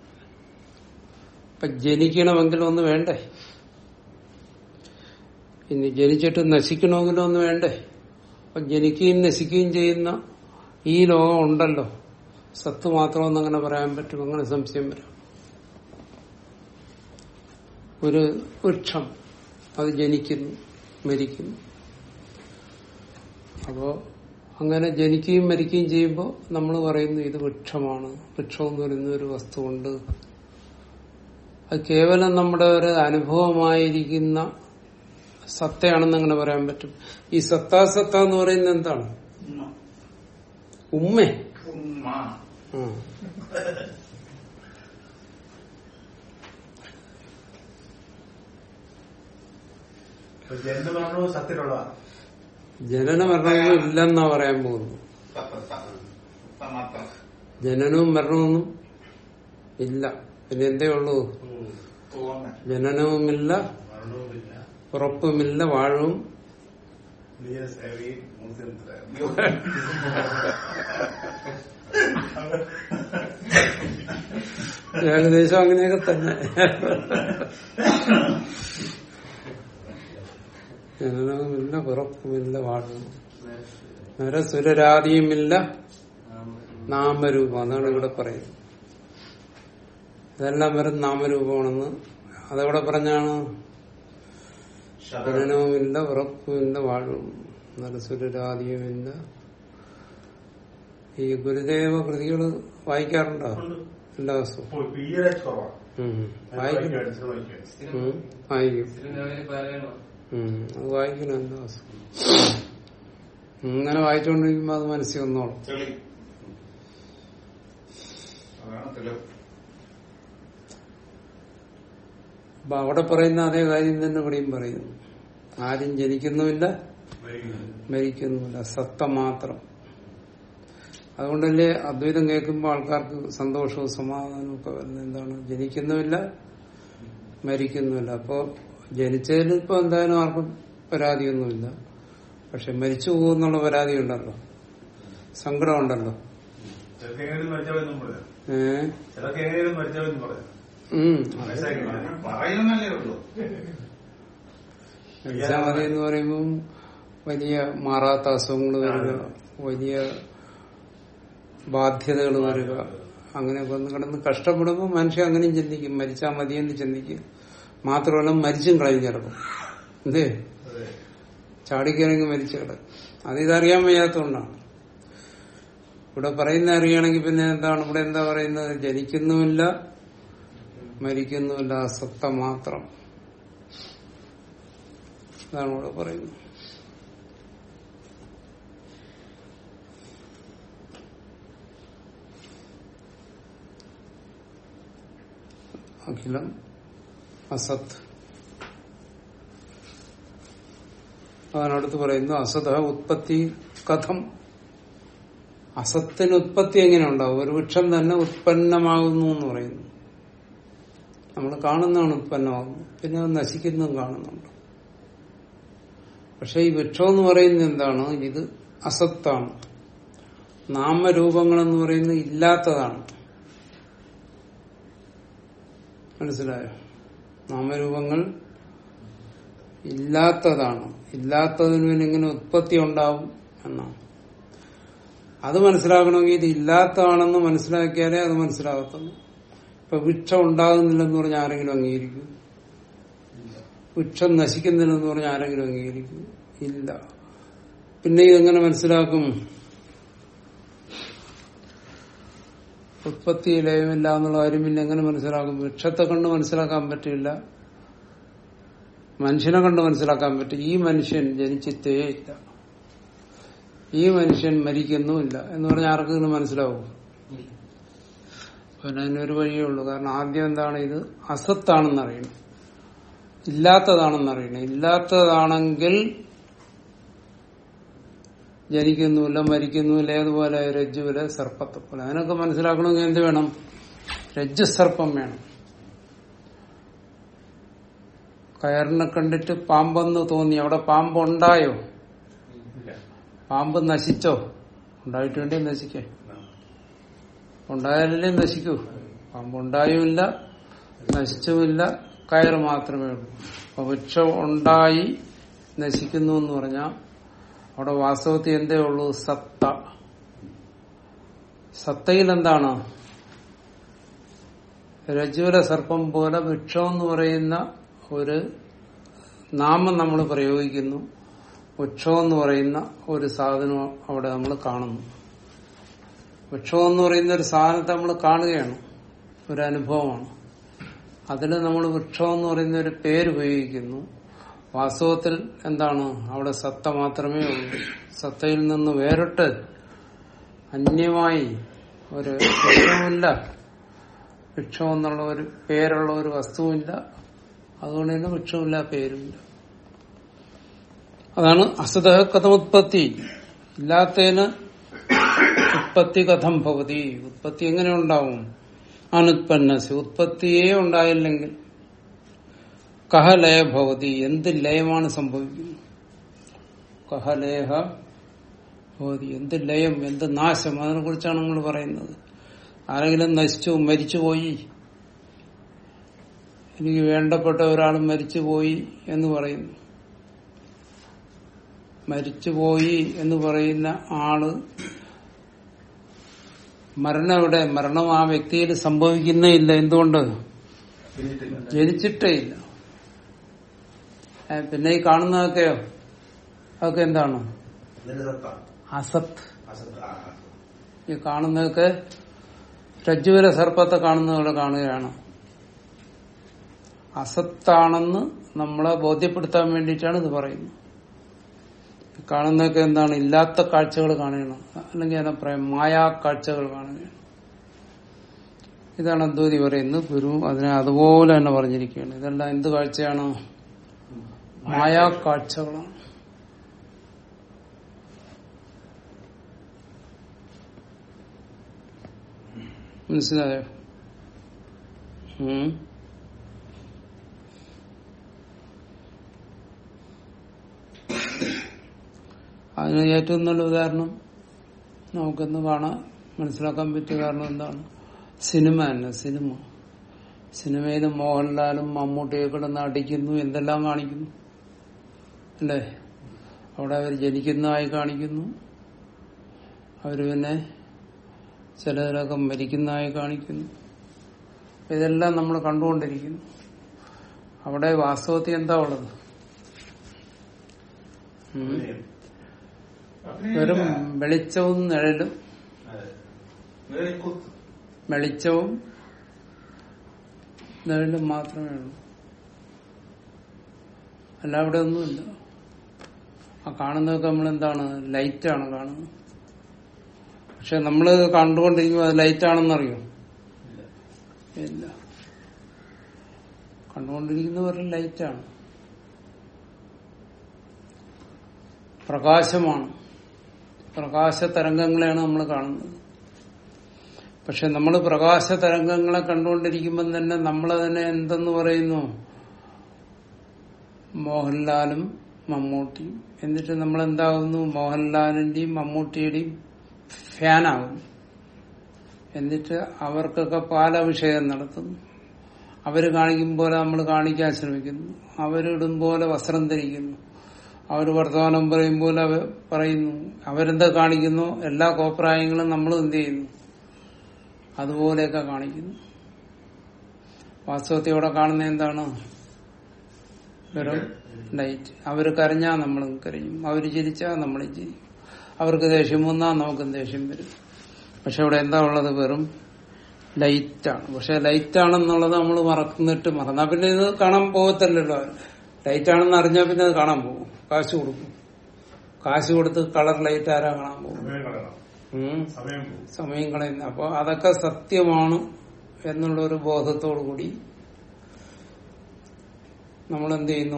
ഇപ്പൊ ജനിക്കണമെങ്കിൽ ഒന്ന് വേണ്ടേ ഇനി ജനിച്ചിട്ട് നശിക്കണമെങ്കിലും ഒന്ന് വേണ്ടേ അപ്പൊ ജനിക്കുകയും നശിക്കുകയും ചെയ്യുന്ന ഈ ലോകം ഉണ്ടല്ലോ സത്ത് മാത്രമെന്ന് അങ്ങനെ പറയാൻ പറ്റും അങ്ങനെ സംശയം വരാം ഒരു വൃക്ഷം അത് ജനിക്കുന്നു മരിക്കുന്നു അപ്പോ അങ്ങനെ ജനിക്കുകയും മരിക്കുകയും ചെയ്യുമ്പോൾ നമ്മൾ പറയുന്നു ഇത് വൃക്ഷമാണ് വൃക്ഷം എന്ന് പറയുന്ന ഒരു വസ്തുവുണ്ട് അത് കേവലം നമ്മുടെ ഒരു അനുഭവമായിരിക്കുന്ന സത്തയാണെന്ന് അങ്ങനെ പറയാൻ പറ്റും ഈ സത്താസത്ത എന്ന് പറയുന്നത് എന്താണ് ഉമ്മ. ഉമ്മേ ഉമ്മ ആ. ജന്മ മരണവും സത്യമുള്ളതാണ് ജനന മരണമൊന്നും ഇല്ലെന്നാ പറയാൻ പോകുന്നു സത്ത സത്ത മാത്രം ജനനവും മരണമൊന്നും ഇല്ല പിന്നെ എന്തേ ഉള്ളൂ തോന്നൽ ജനനവുമില്ല മരണവുമില്ല ഉറപ്പുമില്ല വാഴവും നീരസേവയും മൂർത്തി ഏകദേശം അങ്ങനെയൊക്കെ തന്നെ ജനനവുമില്ല പിറപ്പുമില്ല വാഴവും നരസുരരാതിയുമില്ല നാമരൂപം അതാണ് ഇവിടെ പറയുന്നത് ഇതെല്ലാം വെറും നാമരൂപമാണെന്ന് അതെവിടെ പറഞ്ഞാണ് ജനനവുമില്ല ഉറപ്പുമില്ല വാഴവും നരസുരരാതിയുമില്ല ഈ ഗുരുദേവ കൃതികൾ വായിക്കാറുണ്ടോ എല്ലാ ദിവസവും ഈയിടെ കുറവാണ് ഉം. വായിക്കും ഉം. വായിക്കും ഉം. അത് വായിക്കണം എല്ലാ ദിവസവും ഇങ്ങനെ വായിച്ചുകൊണ്ടിരിക്കുമ്പോ അത് മനസ്സിൽ വന്നോളും തെളി അതാണ് തെളിവ് അപ്പൊ അവിടെ പറയുന്ന അതേ കാര്യം തന്നെ ഇവിടെയും പറയുന്നു ആരും ജനിക്കുന്നുമില്ല മരിക്കുന്നുമില്ല സത്ത മാത്രം അതുകൊണ്ടല്ലേ അദ്വൈതം കേൾക്കുമ്പോൾ ആൾക്കാർക്ക് സന്തോഷവും സമാധാനവും ഒക്കെ വരുന്നത് എന്താണ് ജനിക്കുന്നുമില്ല മരിക്കുന്നുമില്ല അപ്പോ ജനിച്ചതിൽ ഇപ്പൊ എന്തായാലും ആർക്കും പരാതിയൊന്നുമില്ല പക്ഷെ മരിച്ചു പോകുന്നുള്ള പരാതി ഉണ്ടല്ലോ സങ്കടം ഉണ്ടല്ലോ ചിലർക്ക് എങ്ങനെയും മരിച്ചവെന്നും പറയാം ഏഹ് ചിലർക്ക് എങ്ങനെയും മരിച്ചവെന്നും പറയാം ഉം മനസ്സിലാക്കി പറയുന്നല്ലേ ഉള്ളൂ മരിച്ചാൽ മതി എന്ന് പറയുമ്പോൾ വലിയ മാറാത്ത അസുഖങ്ങൾ വരിക വലിയ ബാധ്യതകൾ വരിക അങ്ങനെ വന്ന് കിടന്ന് കഷ്ടപ്പെടുമ്പോൾ മനുഷ്യൻ അങ്ങനെയും ചിന്തിക്കും മരിച്ചാൽ മതിയെന്ന് ചിന്തിക്കും മാത്രമല്ല മരിച്ചും കളയും ചിലപ്പോൾ എന്തേ അതെ ചാടിക്കിറങ്ങി മരിച്ചു കിടക്കും അത് ഇതറിയാൻ വയ്യാത്തതുകൊണ്ടാണ് ഇവിടെ പറയുന്ന അറിയണമെങ്കിൽ പിന്നെ എന്താണ് ഇവിടെ എന്താ പറയുന്നത് ജനിക്കുന്നുമില്ല മരിക്കുന്നുമില്ല അസത്ത മാത്രം അതാണ് ഇവിടെ പറയുന്നത് അഖിലം അസത്ത് അതിനടുത്ത് പറയുന്നു അസത ഉത്പത്തി കഥം അസത്തിന് ഉത്പത്തി എങ്ങനെ ഉണ്ടാവും ഒരു വൃക്ഷം തന്നെ ഉത്പന്നമാകുന്നു എന്ന് പറയുന്നു നമ്മൾ കാണുന്നതാണ് ഉത്പന്നമാകുന്നു പിന്നെ അത് നശിക്കുന്നതും കാണുന്നുണ്ട് പക്ഷെ ഈ വൃക്ഷം എന്ന് പറയുന്നത് എന്താണ് ഇത് അസത്താണ് നാമരൂപങ്ങൾ എന്ന് പറയുന്നത് ഇല്ലാത്തതാണ് മനസ്സിലായോ നാമരൂപങ്ങൾ ഇല്ലാത്തതാണ് ഇല്ലാത്തതിന് പിന്നെ എങ്ങനെ ഉത്പത്തി ഉണ്ടാവും എന്നാണ് അത് മനസ്സിലാക്കണമെങ്കിൽ ഇത് ഇല്ലാത്തതാണെന്ന് മനസ്സിലാക്കിയാലേ അത് മനസ്സിലാകത്തുള്ളൂ ഇപ്പൊ വൃക്ഷം ഉണ്ടാകുന്നില്ലെന്ന് പറഞ്ഞാൽ ആരെങ്കിലും അംഗീകരിക്കും വൃക്ഷം നശിക്കുന്നില്ലെന്ന് പറഞ്ഞാൽ ആരെങ്കിലും അംഗീകരിക്കും ഇല്ല പിന്നെ ഇതെങ്ങനെ മനസ്സിലാക്കും ഉത്പത്തി ലയമില്ല എന്നുള്ള കാര്യം പിന്നെ എങ്ങനെ മനസ്സിലാക്കും വൃക്ഷത്തെ കണ്ട് മനസ്സിലാക്കാൻ പറ്റില്ല മനുഷ്യനെ കണ്ട് മനസ്സിലാക്കാൻ പറ്റും ഈ മനുഷ്യൻ ജനിച്ചിട്ടേ ഇല്ല ഈ മനുഷ്യൻ മരിക്കുന്നുമില്ല എന്ന് പറഞ്ഞാൽ ആർക്കെങ്കിലും മനസ്സിലാവും പിന്നെ അതിനൊരു വഴിയേ ഉള്ളൂ കാരണം ആദ്യം എന്താണ് ഇത് അസത്താണെന്ന് അറിയണം ഇല്ലാത്തതാണെന്ന് അറിയണം ഇല്ലാത്തതാണെങ്കിൽ ജനിക്കുന്നുമില്ല മരിക്കുന്നുമില്ല ഏതുപോലെ രജ്ജുവിലെ സർപ്പത്തെ പോലെ അതിനൊക്കെ മനസ്സിലാക്കണമെങ്കിൽ എന്ത് വേണം രജ്ജുസർപ്പം വേണം കയറിനെ കണ്ടിട്ട് പാമ്പെന്ന് തോന്നി അവിടെ പാമ്പ് ഉണ്ടായോ ഇല്ല പാമ്പ് നശിച്ചോ ഉണ്ടായിട്ട് വേണ്ടേ നശിക്കേ ഉണ്ടായാലല്ലേ നശിക്കൂ പാമ്പ് ഉണ്ടായുമില്ല നശിച്ചുമില്ല കയറ് മാത്രമേ ഉള്ളൂ അപ്പൊ വൃക്ഷം ഉണ്ടായി നശിക്കുന്നു എന്ന് പറഞ്ഞാൽ അവിടെ വാസ്തവത്തിൽ എന്തേ ഉള്ളൂ സത്ത സത്തയിൽ എന്താണ് രജ്ജുല സർപ്പം പോലെ വൃക്ഷം എന്ന് പറയുന്ന ഒരു നാമം നമ്മൾ പ്രയോഗിക്കുന്നു വൃക്ഷം എന്ന് പറയുന്ന ഒരു സാധനം അവിടെ നമ്മൾ കാണുന്നു വൃക്ഷം എന്ന് പറയുന്ന ഒരു സാധനത്തെ നമ്മൾ കാണുകയാണ് ഒരു അനുഭവമാണ് അതിൽ നമ്മൾ വൃക്ഷം എന്ന് പറയുന്ന ഒരു പേര് ഉപയോഗിക്കുന്നു വാസ്തവത്തിൽ എന്താണ് അവിടെ സത്ത മാത്രമേ ഉള്ളൂ സത്തയിൽ നിന്ന് വേറിട്ട് അന്യമായി ഒരു വൃക്ഷവുമില്ല വൃക്ഷം എന്നുള്ള ഒരു പേരുള്ള ഒരു വസ്തുവില്ല അതുകൊണ്ട് തന്നെ വൃക്ഷമില്ല പേരുമില്ല അതാണ് അസത കഥമുത്പത്തി ഇല്ലാത്തതിന് ഉത്പത്തി കഥം ഭവതി ഉത്പത്തി എങ്ങനെ ഉണ്ടാവും അനുത്പന്നസ് ഉത്പത്തിയേ ഉണ്ടായില്ലെങ്കിൽ കഹലയ ഭവതി എന്ത് ലയമാണ് സംഭവിക്കുന്നത് കഹലേഹ ഭവതി എന്ത് ലയം എന്ത് നാശം അതിനെ കുറിച്ചാണ് നമ്മൾ പറയുന്നത് ആരെങ്കിലും നശിച്ചു മരിച്ചുപോയി എനിക്ക് വേണ്ടപ്പെട്ട ഒരാൾ മരിച്ചുപോയി എന്ന് പറയുന്നു മരിച്ചുപോയി എന്ന് പറയുന്ന ആള് മരണം എവിടെ മരണം ആ വ്യക്തിയിൽ സംഭവിക്കുന്നേ ഇല്ല എന്തുകൊണ്ട് ജനിച്ചിട്ടില്ല ജനിച്ചിട്ടേ ഇല്ല ഏ, പിന്നെ ഈ കാണുന്നതൊക്കെയോ അതൊക്കെ എന്താണ് അതിന്റെ സത്ത അസത്ത് അസത്ത് ആ, ആ. ഈ കാണുന്നതൊക്കെ രജ്ജുവിലെ സർപ്പത്തെ കാണുന്നവിടെ കാണുകയാണ് അസത്താണെന്ന് നമ്മളെ ബോധ്യപ്പെടുത്താൻ വേണ്ടിയിട്ടാണ് ഇത് പറയുന്നത് ഈ കാണുന്നതൊക്കെ എന്താണ് ഇല്ലാത്ത കാഴ്ചകൾ കാണുകയാണ് അല്ലെങ്കിൽ അതിനെ പറയാം മായാ കാഴ്ചകൾ കാണുകയാണ് ഇതാണ് അദ്വൈതി പറയുന്നത് ഗുരു അതിനെ അതുപോലെ തന്നെ പറഞ്ഞിരിക്കുകയാണ് ഇതെല്ലാം എന്ത് കാഴ്ചയാണ് മായാ കാഴ്ചകളാണ് മനസ്സിലായോ ഉം. അതിന് ഏറ്റവും നല്ല ഉദാഹരണം നമുക്കൊന്ന് കാണാൻ മനസ്സിലാക്കാൻ പറ്റിയ കാരണം എന്താണ് സിനിമ തന്നെ സിനിമ സിനിമയിൽ മോഹൻലാലും മമ്മൂട്ടിയൊക്കെ കിടന്ന് അടിക്കുന്നു എന്തെല്ലാം കാണിക്കുന്നു അല്ലേ അവിടെ അവർ ജനിക്കുന്നതായി കാണിക്കുന്നു അവർ പിന്നെ ചിലതിലൊക്കെ മരിക്കുന്നതായി കാണിക്കുന്നു ഇതെല്ലാം നമ്മൾ കണ്ടുകൊണ്ടിരിക്കുന്നു അവിടെ വാസ്തവത്തിൽ എന്താ ഉള്ളത് ഉം. വെറും വെളിച്ചവും നിഴലും അതെ. വേളിക്കുത്ത് വെളിച്ചവും നിഴലും മാത്രമേ ഉള്ളൂ അല്ല അവിടെ ഒന്നുമില്ല ആ കാണുന്നതൊക്കെ നമ്മൾ എന്താണ് ലൈറ്റാണ് കാണുന്നത് പക്ഷെ നമ്മൾ കണ്ടുകൊണ്ടിരിക്കുമ്പോൾ അത് ലൈറ്റാണെന്നറിയോ ഇല്ല. ഇല്ല കണ്ടുകൊണ്ടിരിക്കുന്നവർ ലൈറ്റാണ് പ്രകാശമാണ് പ്രകാശ തരംഗങ്ങളെയാണ് നമ്മൾ കാണുന്നത് പക്ഷെ നമ്മൾ പ്രകാശ തരംഗങ്ങളെ കണ്ടുകൊണ്ടിരിക്കുമ്പോൾ തന്നെ നമ്മളതിനെ എന്തെന്ന് പറയുന്നു മോഹൻലാലും മമ്മൂട്ടിയും എന്നിട്ട് നമ്മൾ എന്താകുന്നു മോഹൻലാലിന്റെയും മമ്മൂട്ടിയുടെയും ഫാനാകുന്നു എന്നിട്ട് അവർക്കൊക്കെ പാലഭിഷേകം നടത്തുന്നു അവര് കാണിക്കും പോലെ നമ്മൾ കാണിക്കാൻ ശ്രമിക്കുന്നു അവരിടും പോലെ വസ്ത്രം ധരിക്കുന്നു അവർ വർത്തമാനം പറയും പോലെ അവ പറയുന്നു അവരെന്താ കാണിക്കുന്നു എല്ലാ കോപ്രായങ്ങളും നമ്മൾ എന്ത് ചെയ്യുന്നു അതുപോലെയൊക്കെ കാണിക്കുന്നു വാസ്തവത്തിൽ ഇവിടെ കാണുന്ന എന്താണ് വെറും ലൈറ്റ് അവർ കരഞ്ഞാ നമ്മളും കരയും അവർ ചിരിച്ചാ നമ്മളും ചിരിക്കും അവർക്ക് ദേഷ്യം വന്നാ നമുക്കും ദേഷ്യം വരും പക്ഷെ ഇവിടെ എന്താ ഉള്ളത് വെറും ലൈറ്റാണ് പക്ഷെ ലൈറ്റാണെന്നുള്ളത് നമ്മൾ മറന്നിട്ട് മറന്നാ പിന്നെ ഇത് കാണാൻ പോകത്തില്ലല്ലോ ലൈറ്റാണെന്ന് അറിഞ്ഞാൽ പിന്നെ അത് കാണാൻ പോകും കാശ് കൊടുക്കും കാശ് കൊടുത്ത് കളർ ലൈറ്റ് ആരാ കാണാൻ പോകും സമയം കളയണം. ഉം. സമയം പോകും. സമയം കളയുന്ന അപ്പൊ അതൊക്കെ സത്യമാണ് എന്നുള്ള ഒരു ബോധത്തോടു കൂടി നമ്മൾ എന്ത് ചെയ്യുന്നു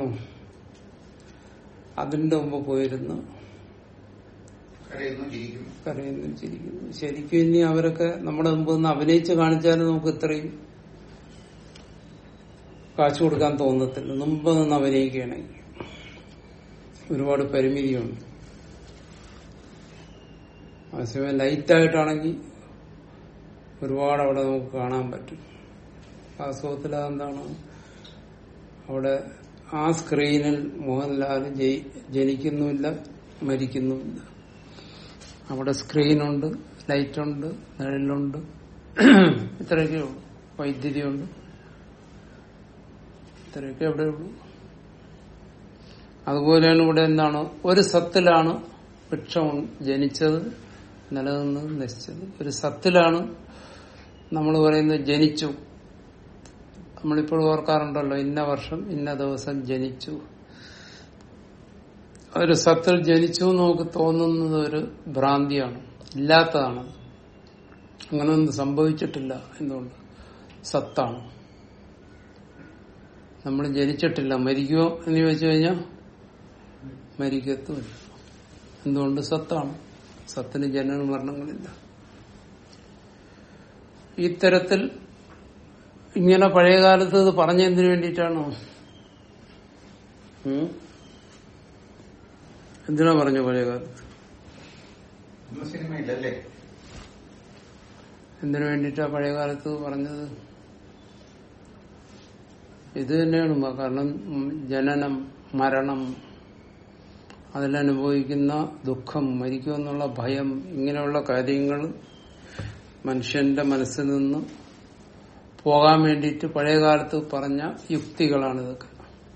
അതിന്റെ മുമ്പ് പോയിരുന്നു കരയുന്നു ചിരിക്കുന്നു കരയുന്നു ചിരിക്കുന്നു ശരിക്കും ഇനി അവരൊക്കെ നമ്മുടെ മുമ്പ് നിന്ന് അഭിനയിച്ച് കാണിച്ചാലും നമുക്ക് ഇത്രയും കാശ് കൊടുക്കാൻ തോന്നത്തില്ല മുമ്പ് നിന്ന് അഭിനയിക്കുകയാണെങ്കിൽ ഒരുപാട് പരിമിതിയുണ്ട് അതേസമയം ലൈറ്റായിട്ടാണെങ്കിൽ ഒരുപാട് അവിടെ നമുക്ക് കാണാൻ പറ്റും വാസ്തവത്തിൽ അതെന്താണ് അവിടെ ആ സ്ക്രീനിൽ മോഹൻലാൽ ജയി- ജനിക്കുന്നുമില്ല മരിക്കുന്നുമില്ല അവിടെ സ്ക്രീനുണ്ട് ലൈറ്റുണ്ട് നിഴലുണ്ട് ഇത്രയൊക്കെ ഉള്ളൂ വൈദ്യുതിയുണ്ട് ഇത്രയൊക്കെ എവിടെ ഉള്ളൂ അതുപോലെയാണ് ഇവിടെ എന്താണ് ഒരു സത്തിലാണ് വൃക്ഷം ജനിച്ചത് നിലനിന്നത് നശിച്ചത് ഒരു സത്തിലാണ് നമ്മൾ പറയുന്നത് ജനിച്ചു നമ്മളിപ്പോൾ ഓർക്കാറുണ്ടല്ലോ ഇന്ന വർഷം ഇന്ന ദിവസം ജനിച്ചു ഒരു സത്തിൽ ജനിച്ചു എന്ന് നമുക്ക് തോന്നുന്നത് ഒരു ഭ്രാന്തിയാണ് ഇല്ലാത്തതാണ് അങ്ങനെയൊന്നും സംഭവിച്ചിട്ടില്ല എന്തുകൊണ്ട് സത്താണ് നമ്മൾ ജനിച്ചിട്ടില്ല മരിക്കുമോ എന്ന് ചോദിച്ചു കഴിഞ്ഞാൽ മരിക്കത്തുമില്ല എന്തുകൊണ്ട് സത്താണ് സത്തിന് ജനന മരണങ്ങളില്ല ഇത്തരത്തിൽ ഇങ്ങനെ പഴയ കാലത്ത് ഇത് പറഞ്ഞതിന് വേണ്ടിയിട്ടാണോ ഉം? എന്തിനാ പറഞ്ഞു പഴയ കാലത്ത് ഇന്ന് സിനിമയില്ലല്ലേ എന്തിനു വേണ്ടിയിട്ടാ പഴയ കാലത്ത് പറഞ്ഞത് ഇത് തന്നെയാണ് മ- കാരണം ഉം, ജനനം മരണം അതിലനുഭവിക്കുന്ന ദുഃഖം മരിക്കുമെന്നുള്ള ഭയം ഇങ്ങനെയുള്ള കാര്യങ്ങൾ മനുഷ്യന്റെ മനസ്സിൽ നിന്ന് പോകാൻ വേണ്ടിയിട്ട് പഴയ കാലത്ത് പറഞ്ഞ യുക്തികളാണ് ഇതൊക്കെ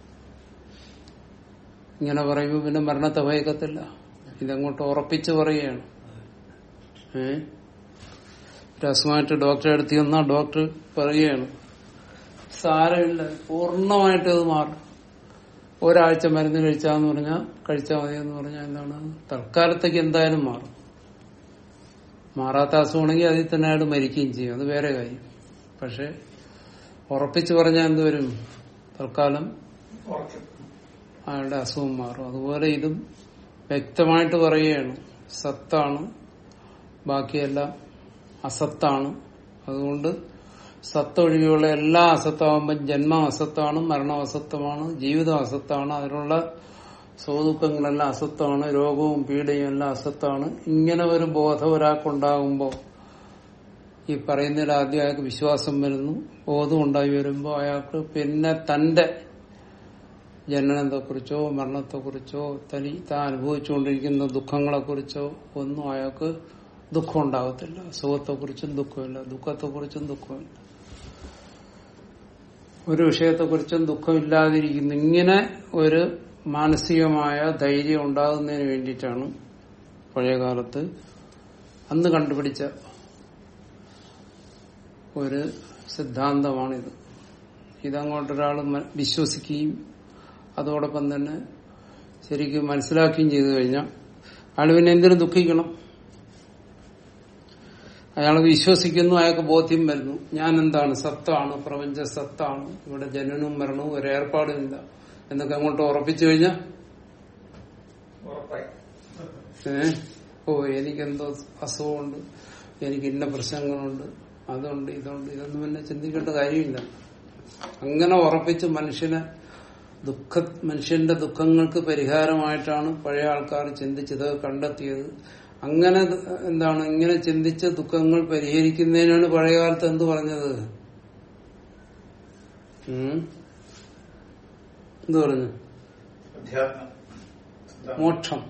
ഇങ്ങനെ പറയുമ്പോൾ പിന്നെ മരണത്തെ ഭയക്കത്തില്ല ഇതങ്ങോട്ട് ഉറപ്പിച്ച് പറയുകയാണ് ഏ രസമായിട്ട് ഡോക്ടറെ അടുത്ത് ചെന്നാൽ ഡോക്ടർ പറയുകയാണ് സാരമില്ല പൂർണ്ണമായിട്ട് ഇത് മാറും ഒരാഴ്ച മരുന്ന് കഴിച്ചാന്ന് പറഞ്ഞാൽ കഴിച്ചാൽ മതി എന്ന് പറഞ്ഞാൽ എന്താണ് തൽക്കാലത്തേക്ക് എന്തായാലും മാറും മാറാത്ത അസുഖമാണെങ്കിൽ അതിൽ തന്നെ അയാൾ മരിക്കുകയും ചെയ്യും അത് വേറെ കാര്യം പക്ഷെ ഉറപ്പിച്ചു പറഞ്ഞാൽ എന്തുവരും തൽക്കാലം ഉറക്കും അയാളുടെ അസുഖം മാറും അതുപോലെ ഇതും വ്യക്തമായിട്ട് പറയുകയാണ് സത്താണ് ബാക്കിയെല്ലാം അസത്താണ് അതുകൊണ്ട് സത്ത് ഒഴികെയുള്ള എല്ലാ അസത്താവുമ്പോൾ ജന്മം അസത്താണ് മരണം അസത്വമാണ് ജീവിതം അസത്താണ് അതിനുള്ള സുഖദുഃഖങ്ങളെല്ലാം അസത്താണ് രോഗവും പീഡയും എല്ലാം അസത്താണ് ഇങ്ങനെ ഒരു ബോധം ഒരാൾക്കുണ്ടാകുമ്പോൾ ഈ പറയുന്നതിൽ ആദ്യം അയാൾക്ക് വിശ്വാസം വരുന്നു ബോധം ഉണ്ടായി വരുമ്പോൾ അയാൾക്ക് പിന്നെ തന്റെ ജനനത്തെക്കുറിച്ചോ മരണത്തെക്കുറിച്ചോ തനി താൻ അനുഭവിച്ചുകൊണ്ടിരിക്കുന്ന ദുഃഖങ്ങളെക്കുറിച്ചോ ഒന്നും അയാൾക്ക് ദുഃഖം ഉണ്ടാകത്തില്ല സുഖത്തെക്കുറിച്ചും ദുഃഖമില്ല ദുഃഖത്തെക്കുറിച്ചും ദുഃഖമില്ല ഒരു വിഷയത്തെക്കുറിച്ചും ദുഃഖമില്ലാതിരിക്കുന്നു ഇങ്ങനെ ഒരു മാനസികമായ ധൈര്യം ഉണ്ടാകുന്നതിന് വേണ്ടിയിട്ടാണ് പഴയകാലത്ത് അന്ന് കണ്ടുപിടിച്ച ഒരു സിദ്ധാന്തമാണിത് ഇതങ്ങോട്ടൊരാൾ വിശ്വസിക്കുകയും അതോടൊപ്പം തന്നെ ശരിക്കും മനസ്സിലാക്കുകയും ചെയ്തു കഴിഞ്ഞാൽ അയാൾ പിന്നെ എന്തിനു ദുഃഖിക്കണം അയാൾ വിശ്വസിക്കുന്നു അയാൾക്ക് ബോധ്യം വരുന്നു ഞാൻ എന്താണ് സത്താണ് പ്രപഞ്ച സത്താണ് ഇവിടെ ജനനവും മരണവും ഒരു ഏർപ്പാടുമില്ല എന്നൊക്കെ അങ്ങോട്ട് ഉറപ്പിച്ചു കഴിഞ്ഞാൽ ഉറപ്പായി ഏ ഓ എനിക്കെന്തോ അസുഖമുണ്ട് എനിക്ക് ഇന്ന പ്രശ്നങ്ങളുണ്ട് അതുണ്ട് ഇതുണ്ട് ഇതൊന്നും പിന്നെ ചിന്തിക്കേണ്ട കാര്യമില്ല അങ്ങനെ ഉറപ്പിച്ച് മനുഷ്യനെ ദുഃഖ മനുഷ്യന്റെ ദുഃഖങ്ങൾക്ക് പരിഹാരമായിട്ടാണ് പഴയ ആൾക്കാർ ചിന്തിച്ചത് കണ്ടെത്തിയത് അങ്ങനെ ദ- എന്താണ് ഇങ്ങനെ ചിന്തിച്ച് ദുഃഖങ്ങൾ പരിഹരിക്കുന്നതിനാണ് പഴയ കാലത്ത് എന്ത് പറഞ്ഞത് ഉം? എന്ത് പറഞ്ഞു അധ്യാത്മം എന്താ? മോക്ഷം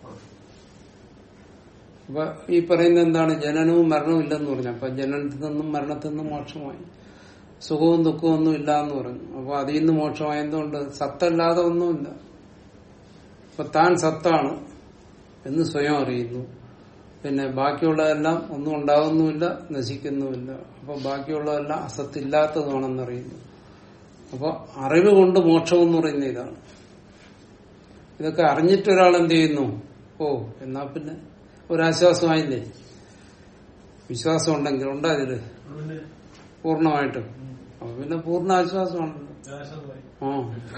അപ്പൊ ഈ പറയുന്ന എന്താണ് ജനനവും മരണവും ഇല്ലെന്ന് പറഞ്ഞു അപ്പൊ ജനനത്തിൽ നിന്നും മരണത്തിൽ നിന്നും മോക്ഷമായി സുഖവും ദുഃഖവും ഒന്നും ഇല്ല എന്ന് പറഞ്ഞു അപ്പൊ അതിൽ നിന്ന് മോക്ഷമായതുകൊണ്ട് സത്തല്ലാതെ ഒന്നുമില്ല അപ്പൊ താൻ സത്താണ് എന്ന് സ്വയം അറിയുന്നു പിന്നെ ബാക്കിയുള്ളതെല്ലാം ഒന്നും ഉണ്ടാകുന്നുമില്ല നശിക്കുന്നുമില്ല അപ്പൊ ബാക്കിയുള്ളതെല്ലാം അസത്തില്ലാത്തതാണെന്നറിയുന്നു അപ്പൊ അറിവ് കൊണ്ട് മോക്ഷം എന്ന് പറയുന്ന ഇതാണ് ഇതൊക്കെ അറിഞ്ഞിട്ട് ഒരാൾ എന്ത് ചെയ്യുന്നു ഓ എന്നാ പിന്നെ ഒരാശ്വാസമായില്ലേ വിശ്വാസം ഉണ്ടെങ്കിൽ ഉണ്ടോ അതില് പിന്നെ പൂർണ്ണമായിട്ടും അപ്പൊ പിന്നെ പൂർണ്ണ ആശ്വാസമാണല്ലോ ആശ്വാസമായി. ആ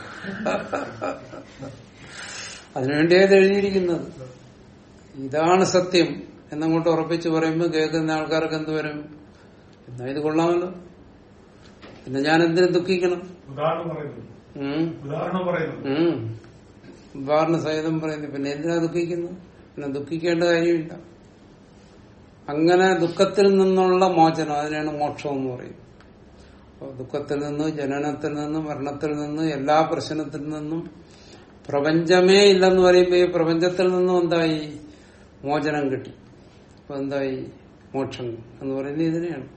അതിനുവേണ്ടിയത് എഴുതിയിരിക്കുന്നത് ഇതാണ് സത്യം എന്നങ്ങോട്ട് ഉറപ്പിച്ച് പറയുമ്പോൾ കേൾക്കുന്ന ആൾക്കാർക്ക് എന്ത് വരും എന്നാ ഇത് കൊള്ളാമല്ലോ പിന്നെ ഞാൻ എന്തിനു ദുഃഖിക്കണം ഉദാഹരണം പറയുന്നു ഉം ഉദാഹരണം പറയുന്നു ഉം. ഉദാഹരണ സഹിതം പറയുന്നു പിന്നെ എന്തിനാ ദുഃഖിക്കുന്നു പിന്നെ ദുഃഖിക്കേണ്ട കാര്യമില്ല അങ്ങനെ ദുഃഖത്തിൽ നിന്നുള്ള മോചനം അതിനാണ് മോക്ഷം എന്ന് പറയുന്നത് അപ്പൊ ദുഃഖത്തിൽ നിന്ന് ജനനത്തിൽ നിന്ന് മരണത്തിൽ നിന്ന് എല്ലാ പ്രശ്നത്തിൽ നിന്നും പ്രപഞ്ചമേ ഇല്ലെന്ന് പറയുമ്പോൾ ഈ പ്രപഞ്ചത്തിൽ നിന്നും എന്തായി മോചനം കിട്ടി അപ്പൊ എന്തായി മോക്ഷം എന്ന് പറയുന്നത് ഇതിനെയാണ്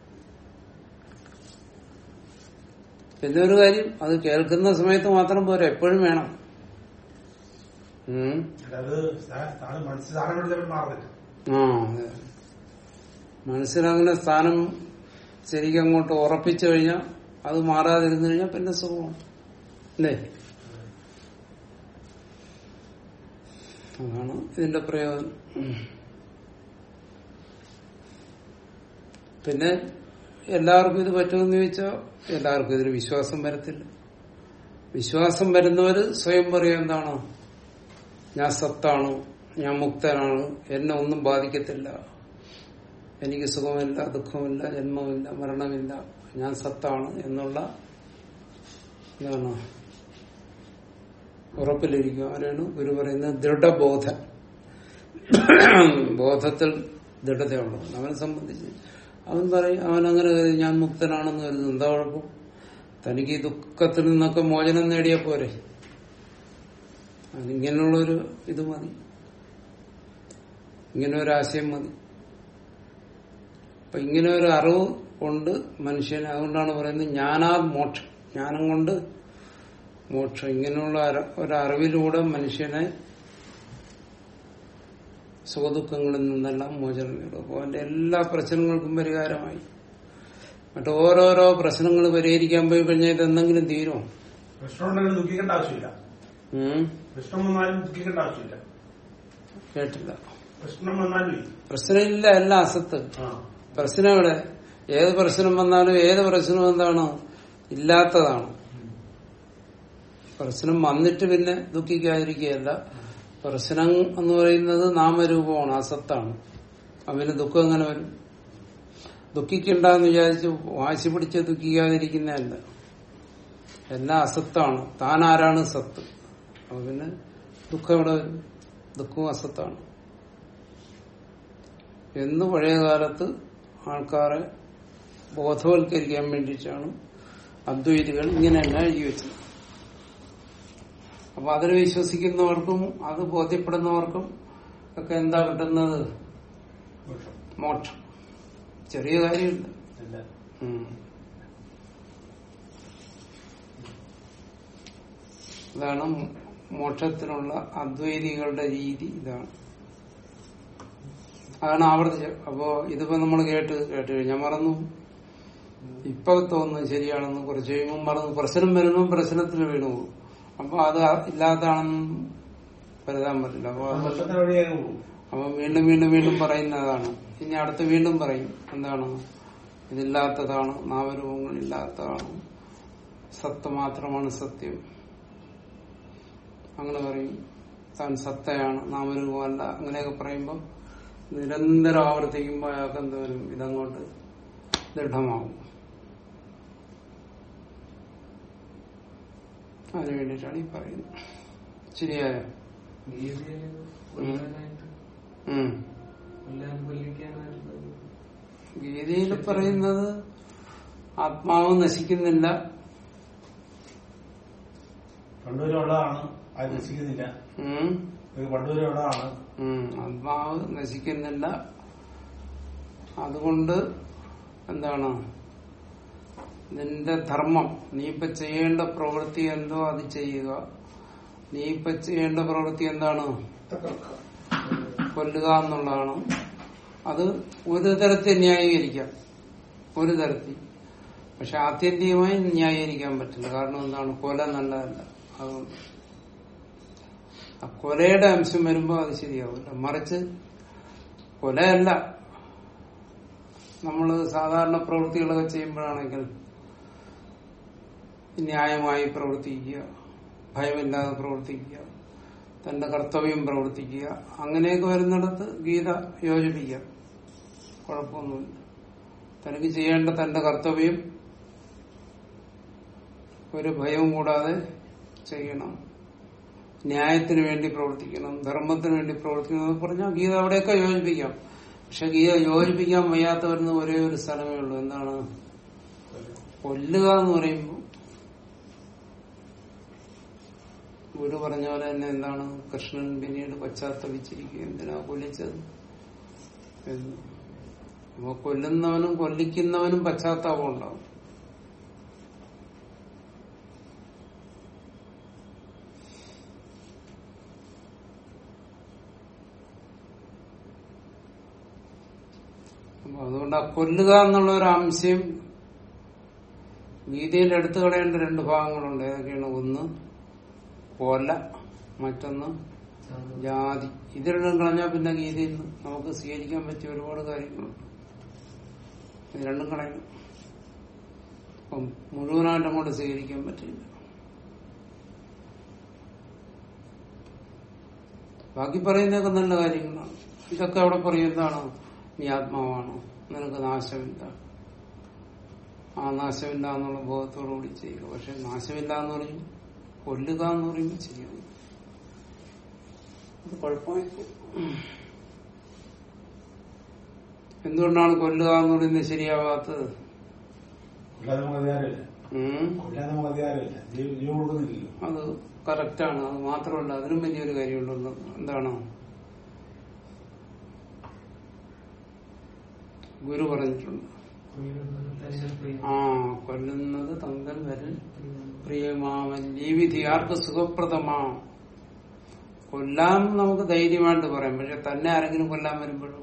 പിന്നെ ഒരു കാര്യം അത് കേൾക്കുന്ന സമയത്ത് മാത്രം പോരാ എപ്പോഴും വേണം ഉം. അത് താൻ മനസ്സിലാകണമെങ്കിൽ മാറുന്നില്ല ആ അതെ മനസ്സിലങ്ങനെ സ്ഥാനം ശരിക്കും അങ്ങോട്ട് ഉറപ്പിച്ചു കഴിഞ്ഞാൽ അത് മാറാതിരുന്നു കഴിഞ്ഞാൽ പിന്നെ സുഖമാണ് അല്ലേ അതാണ് ഇതിന്റെ പ്രയോജനം ഉം. പിന്നെ എല്ലാവർക്കും ഇത് പറ്റുമെന്ന് ചോദിച്ചാൽ എല്ലാവർക്കും ഇതിന് വിശ്വാസം വരത്തില്ല വിശ്വാസം വരുന്നവര് സ്വയം പറയും എന്താണ് ഞാൻ സത്താണ് ഞാൻ മുക്തനാണ് എന്നെ ഒന്നും ബാധിക്കത്തില്ല എനിക്ക് സുഖമില്ല ദുഃഖമില്ല ജന്മമില്ല മരണമില്ല ഞാൻ സത്താണ് എന്നുള്ള എന്താണ് ഉറപ്പിലിരിക്കും അവരാണ് ഗുരു പറയുന്നത് ദൃഢബോധൻ ബോധത്തിൽ ദൃഢതയുള്ളത് അവനെ സംബന്ധിച്ച് അവൻ പറയും അവൻ അങ്ങനെ കരുതി, ഞാൻ മുക്തനാണെന്ന് കരുതുന്നു എന്താ കുഴപ്പം തനിക്ക് ഈ ദുഃഖത്തിൽ നിന്നൊക്കെ മോചനം നേടിയ പോരെ അതിങ്ങനെയുള്ളൊരു ഇത് മതി ഇങ്ങനെ ഒരു ആശയം മതി അപ്പൊ ഇങ്ങനെ ഒരു അറിവ് കൊണ്ട് മനുഷ്യന് അതുകൊണ്ടാണ് പറയുന്നത് ജ്ഞാനാ മോക്ഷം ജ്ഞാനം കൊണ്ട് മോക്ഷം ഇങ്ങനെയുള്ള അര- ഒരു അറിവിലൂടെ മനുഷ്യനെ സുഖദുഃഖങ്ങളിൽ നിന്നെല്ലാം മോചനം നേടും അപ്പോൾ അവന്റെ എല്ലാ പ്രശ്നങ്ങൾക്കും പരിഹാരമായി മറ്റു ഓരോരോ പ്രശ്നങ്ങൾ പരിഹരിക്കാൻ പോയി കഴിഞ്ഞാൽ ഇതെന്തെങ്കിലും തീരുമോ പ്രശ്നം ഉണ്ടെങ്കിൽ ദുഃഖിക്കേണ്ട ആവശ്യമില്ല ഉം? പ്രശ്നം വന്നാലും ദുഃഖിക്കേണ്ട ആവശ്യമില്ല കേട്ടില്ല പ്രശ്നം വന്നാലും പ്രശ്നമില്ല എല്ലാം അസത്ത് ആ പ്രശ്നം ഇവിടെ ഏത് പ്രശ്നം വന്നാലും ഏത് പ്രശ്നം എന്താണ് ഇല്ലാത്തതാണ് പ്രശ്നം വന്നിട്ട് പിന്നെ ദുഃഖിക്കാതിരിക്കുകയല്ല പ്രശ്നം എന്ന് പറയുന്നത് നാമരൂപമാണ് അസത്താണ് അവന് ദുഃഖം എങ്ങനെ വരും ദുഃഖിക്കണ്ടെന്ന് വിചാരിച്ച് വാശി പിടിച്ച് ദുഃഖിക്കാതിരിക്കുന്നതല്ല എല്ലാം അസത്താണ് താൻ ആരാണ് സത്ത് അപ്പൊ പിന്നെ ദുഃഖം എവിടെ വരും ദുഃഖവും അസത്താണ് എന്ന് പഴയ കാലത്ത് ആൾക്കാരെ ബോധവൽക്കരിക്കാൻ വേണ്ടിയിട്ടാണ് അദ്വൈതികൾ ഇങ്ങനെയല്ല എഴുതി വെച്ചത് അപ്പൊ അതിൽ വിശ്വസിക്കുന്നവർക്കും അത് ബോധ്യപ്പെടുന്നവർക്കും ഒക്കെ എന്താ കിട്ടുന്നത് മോക്ഷം. മോക്ഷം ചെറിയ കാര്യമില്ല ഇല്ല. ഉം. ഇതാണ് മോക്ഷത്തിനുള്ള അദ്വൈതികളുടെ രീതി ഇതാണ് അതാണ് ആവർത്തിച്ചത് അപ്പോ ഇതിപ്പോ നമ്മൾ കേട്ട് കേട്ട് കഴിഞ്ഞാൽ മറന്നു ഇപ്പൊ തോന്നുന്നത് ശരിയാണെന്ന് കുറച്ച് കഴിയുമ്പോൾ മറന്നു പ്രശ്നം വരുമ്പോൾ പ്രശ്നത്തിൽ വീണു പോകും അപ്പൊ അത് ഇല്ലാത്തതാണെന്ന് കരുതാൻ പറ്റില്ല അപ്പൊ അത് മോക്ഷത്തിന് വഴിയായി പോകും അപ്പൊ വീണ്ടും വീണ്ടും വീണ്ടും പറയുന്നതാണ് ഇനി അടുത്ത് വീണ്ടും പറയും എന്താണ് ഇതില്ലാത്തതാണ് നാമരൂപങ്ങൾ ഇല്ലാത്തതാണ് സത്ത് മാത്രമാണ് സത്യം അങ്ങനെ പറയും താൻ സത്തയാണ് നാമരൂപമല്ല അങ്ങനെയൊക്കെ പറയുമ്പോൾ നിരന്തരം ആവർത്തിക്കുമ്പോൾ അയാൾക്ക് എന്ത് വരും ഇതങ്ങോട്ട് ദൃഢമാവും അതിനു വേണ്ടിയിട്ടാണ് ഈ പറയുന്നത് ശരിയായ ഗീതയില് കൊല്ലാനായിട്ട് ഉം കൊല്ലാൻ കൊല്ലിക്കാനായിട്ട് ഗീതയിൽ പറയുന്നത് ആത്മാവ് നശിക്കുന്നില്ല പണ്ടുവരെ ഉള്ളതാണ് അത് നശിക്കുന്നില്ല ഉം, ഇത് പണ്ടുവരെ ഉള്ളതാണ് ഉം, ആത്മാവ് നശിക്കുന്നില്ല അതുകൊണ്ട് എന്താണ് നിന്റെ ധർമ്മം നീ ഇപ്പൊ ചെയ്യേണ്ട പ്രവൃത്തി എന്തോ അത് ചെയ്യുക നീ ഇപ്പൊ ചെയ്യേണ്ട പ്രവൃത്തി എന്താണ് കൊല്ലുക എന്നുള്ളതാണ് അത് ഒരു തരത്തിൽ ന്യായീകരിക്കാം ഒരു തരത്തിൽ പക്ഷെ ആത്യന്തികമായി ന്യായീകരിക്കാൻ പറ്റില്ല കാരണം എന്താണ് കൊല നല്ലതല്ല അതുകൊണ്ട് ആ കൊലയുടെ അംശം വരുമ്പോൾ അത് ശരിയാവില്ല മറിച്ച് കൊലയല്ല നമ്മൾ സാധാരണ പ്രവൃത്തികളൊക്കെ ചെയ്യുമ്പോഴാണെങ്കിൽ ന്യായമായി പ്രവർത്തിക്കുക ഭയമില്ലാതെ പ്രവർത്തിക്കുക തന്റെ കർത്തവ്യം പ്രവർത്തിക്കുക അങ്ങനെയൊക്കെ വരുന്നിടത്ത് ഗീത യോജിപ്പിക്കുക കുഴപ്പമൊന്നുമില്ല തനിക്ക് ചെയ്യേണ്ട തന്റെ കർത്തവ്യം ഒരു ഭയവും കൂടാതെ ചെയ്യണം ന്യായത്തിന് വേണ്ടി പ്രവർത്തിക്കണം ധർമ്മത്തിന് വേണ്ടി പ്രവർത്തിക്കണം എന്ന് പറഞ്ഞാൽ ഗീത അവിടെയൊക്കെ യോജിപ്പിക്കാം പക്ഷെ ഗീത യോജിപ്പിക്കാൻ വയ്യാത്ത വരുന്ന ഒരേ ഒരു സ്ഥലമേ ഉള്ളൂ എന്താണ് കൊല്ലുക എന്ന് പറയുമ്പോൾ ഗുരു പറഞ്ഞ പോലെ തന്നെ എന്താണ് കൃഷ്ണൻ പിന്നീട് പശ്ചാത്തപിച്ചിരിക്കുക എന്തിനാ കൊല്ലിച്ചത് എന്ന്. അപ്പൊ കൊല്ലുന്നവനും കൊല്ലിക്കുന്നവനും പശ്ചാത്താപം ഉണ്ടാവും അപ്പൊ അതുകൊണ്ട് ആ കൊല്ലുക എന്നുള്ള ഒരു ആംശയം ഗീതയിൽ എടുത്തു കളയേണ്ട രണ്ട് ഭാഗങ്ങളുണ്ട് ഏതൊക്കെയാണ് ഒന്ന് കൊല മറ്റൊന്ന് ജാതി ഇത് രണ്ടും കളഞ്ഞാൽ പിന്നെ ഗീതയിൽ നിന്ന് നമുക്ക് സ്വീകരിക്കാൻ പറ്റിയ ഒരുപാട് കാര്യങ്ങളുണ്ട് ഇത് രണ്ടും കളയണം അപ്പം മുഴുവനായിട്ട് അങ്ങോട്ട് സ്വീകരിക്കാൻ പറ്റില്ല ബാക്കി പറയുന്നതൊക്കെ നല്ല കാര്യങ്ങളാണ് ഇതൊക്കെ അവിടെ പറയും എന്താണ് നീ ആത്മാവാണ് നിനക്ക് നാശമില്ല ആ നാശമില്ല എന്നുള്ള ബോധത്തോടു കൂടി ചെയ്യുക പക്ഷെ നാശമില്ല എന്ന് പറയും കൊല്ലുക എന്ന് പറയുമ്പോൾ ശരിയാണ് അത് കുഴപ്പമായി പോകും. എന്തുകൊണ്ടാണ് കൊല്ലുക എന്ന് പറയുന്നത് ശരിയാവാത്തത് കൊല്ലാതെ നമുക്ക് അധികാരമില്ല ഉം? കൊല്ലാതെ നമുക്ക് അധികാരമില്ല ജീവ ജീവൻ കൊടുക്കുന്നില്ലല്ലോ അത് കറക്റ്റാണ് അത് മാത്രമല്ല അതിനും വലിയൊരു കാര്യമുണ്ട് എന്താണ് ഗുരു പറഞ്ഞിട്ടുണ്ട് ആ കൊല്ലുന്നത് തങ്കൽ വരൽ പ്രിയമാവൻ ജീവിതി ആർക്ക് സുഖപ്രദമാ കൊല്ലാൻ നമുക്ക് ധൈര്യമായിട്ട് പറയാം പക്ഷെ തന്നെ ആരെങ്കിലും കൊല്ലാൻ വരുമ്പോഴും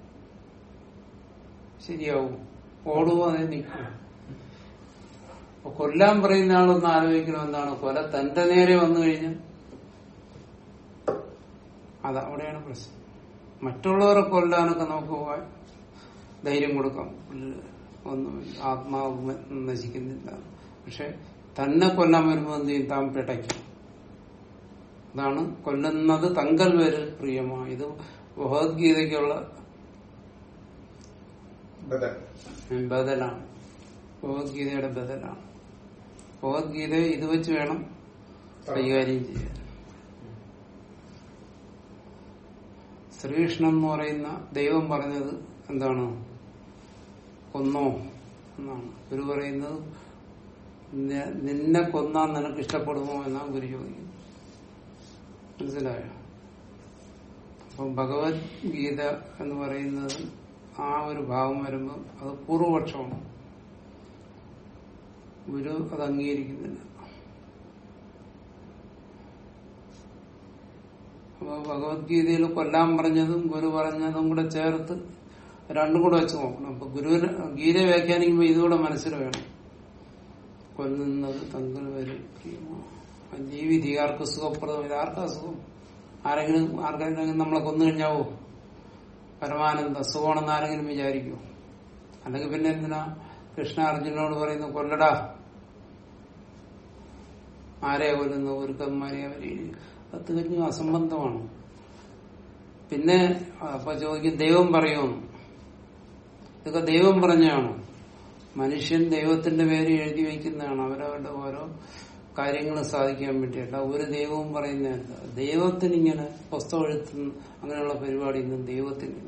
ശരിയാവും ഓടുവോ അതേ നിൽക്കും അപ്പൊ കൊല്ലാൻ പറയുന്ന ആളൊന്ന് ആലോചിക്കണം എന്താണ് കൊല തന്റെ നേരെ വന്നു കഴിഞ്ഞാൽ അത് അവിടെയാണ് പ്രശ്നം മറ്റുള്ളവരെ കൊല്ലാനൊക്കെ നമുക്ക് പോവാൻ ധൈര്യം കൊടുക്കാം ഒന്നും ആത്മാവ് നശിക്കുന്നില്ല പക്ഷെ തന്നെ കൊല്ലാൻ വരുമ്പോൾ എന്ത് ചെയ്യും താൻ പിടയ്ക്കും അതാണ് കൊല്ലുന്നത് തങ്കൽ വരെ പ്രിയമാ ഇത് ഭഗവത്ഗീതയ്ക്കുള്ള ബദൽ ബദലാണ് ഭഗവത്ഗീതയുടെ ബദലാണ് ഭഗവത്ഗീത ഇത് വെച്ച് വേണം കൈകാര്യം ചെയ്യാൻ ശ്രീകൃഷ്ണൻ എന്ന് പറയുന്ന ദൈവം പറഞ്ഞത് എന്താണ് കൊന്നോ എന്നാണ് ഗുരു പറയുന്നത് "നി- നിന്നെ കൊന്നാൻ നിനക്ക് ഇഷ്ടപ്പെടുമോ എന്നാണ് ഗുരു ചോദിക്കുന്നത് മനസ്സിലായോ അപ്പം ഭഗവത്ഗീത എന്ന് പറയുന്നത് ആ ഒരു ഭാവം വരുമ്പോൾ അത് പൂർവപക്ഷമാണ് ഗുരു അത് അംഗീകരിക്കുന്നില്ല അപ്പൊ ഭഗവത്ഗീതയിൽ കൊല്ലാൻ പറഞ്ഞതും ഗുരു പറഞ്ഞതും കൂടെ ചേർത്ത് രണ്ടും കൂടെ വെച്ച് നോക്കണം അപ്പൊ ഗുരുവിന് ഗീത വ്യാഖ്യാനിക്കുമ്പോ ഇതുകൂടെ മനസ്സിൽ വേണം കൊല്ലുന്നത് തങ്ങൾ വരും ജീവിതി ആർക്ക് സുഖപ്രദം ഇത് ആർക്കാ സുഖം ആരെങ്കിലും ആർക്കെങ്കിലും നമ്മളെ കൊന്നു കഴിഞ്ഞാവോ പരമാനന്ദ സുഖമാണെന്ന് ആരെങ്കിലും വിചാരിക്കുമോ അല്ലെങ്കിൽ പിന്നെ എന്തിനാ കൃഷ്ണ അർജുനോട് പറയുന്നു കൊല്ലടാ ആരെയാ കൊല്ലുന്നു ഒരുക്കന്മാരെ അവരെ അത് തികഞ്ഞു അസംബന്ധമാണ് പിന്നെ അപ്പൊ ചോദിക്കും ദൈവം പറയുമെന്ന് ഇതൊക്കെ ദൈവം പറഞ്ഞാണ് മനുഷ്യൻ ദൈവത്തിന്റെ പേര് എഴുതി വയ്ക്കുന്നതാണ് അവരവരുടെ ഓരോ കാര്യങ്ങൾ സാധിക്കാൻ വേണ്ടിയല്ല ഒരു ദൈവവും പറയുന്നതല്ല ദൈവത്തിന് ഇങ്ങനെ പുസ്തകം എഴുത്തുന്ന അങ്ങനെയുള്ള പരിപാടി ഒന്നും ദൈവത്തിനില്ല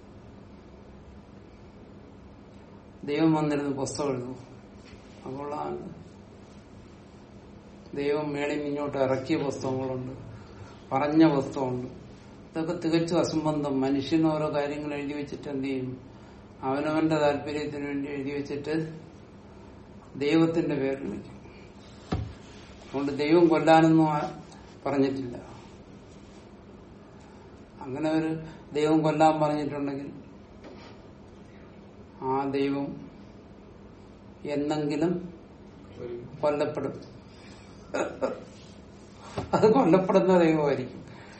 ദൈവം വന്നിരുന്ന് പുസ്തകം എഴുതും അപ്പോൾ ആ ദൈവം മേളിൽ ഇങ്ങോട്ട് ഇറക്കിയ പുസ്തകങ്ങളുണ്ട് പറഞ്ഞ പുസ്തകമുണ്ട് ഇതൊക്കെ തികച്ചും അസംബന്ധം മനുഷ്യൻ ഓരോ കാര്യങ്ങൾ എഴുതി വെച്ചിട്ട് എന്ത് ചെയ്യും അവനവന്റെ താല്പര്യത്തിന് വേണ്ടി എഴുതി വെച്ചിട്ട് ദൈവത്തിന്റെ പേരിൽ വയ്ക്കും അതുകൊണ്ട് ദൈവം കൊല്ലാനൊന്നും ആ- പറഞ്ഞിട്ടില്ല അങ്ങനെ ഒരു ദൈവം കൊല്ലാൻ പറഞ്ഞിട്ടുണ്ടെങ്കിൽ ആ ദൈവം എന്നെങ്കിലും കൊല്ലപ്പെടും അത് കൊല്ലപ്പെടുന്ന ദൈവമായിരിക്കും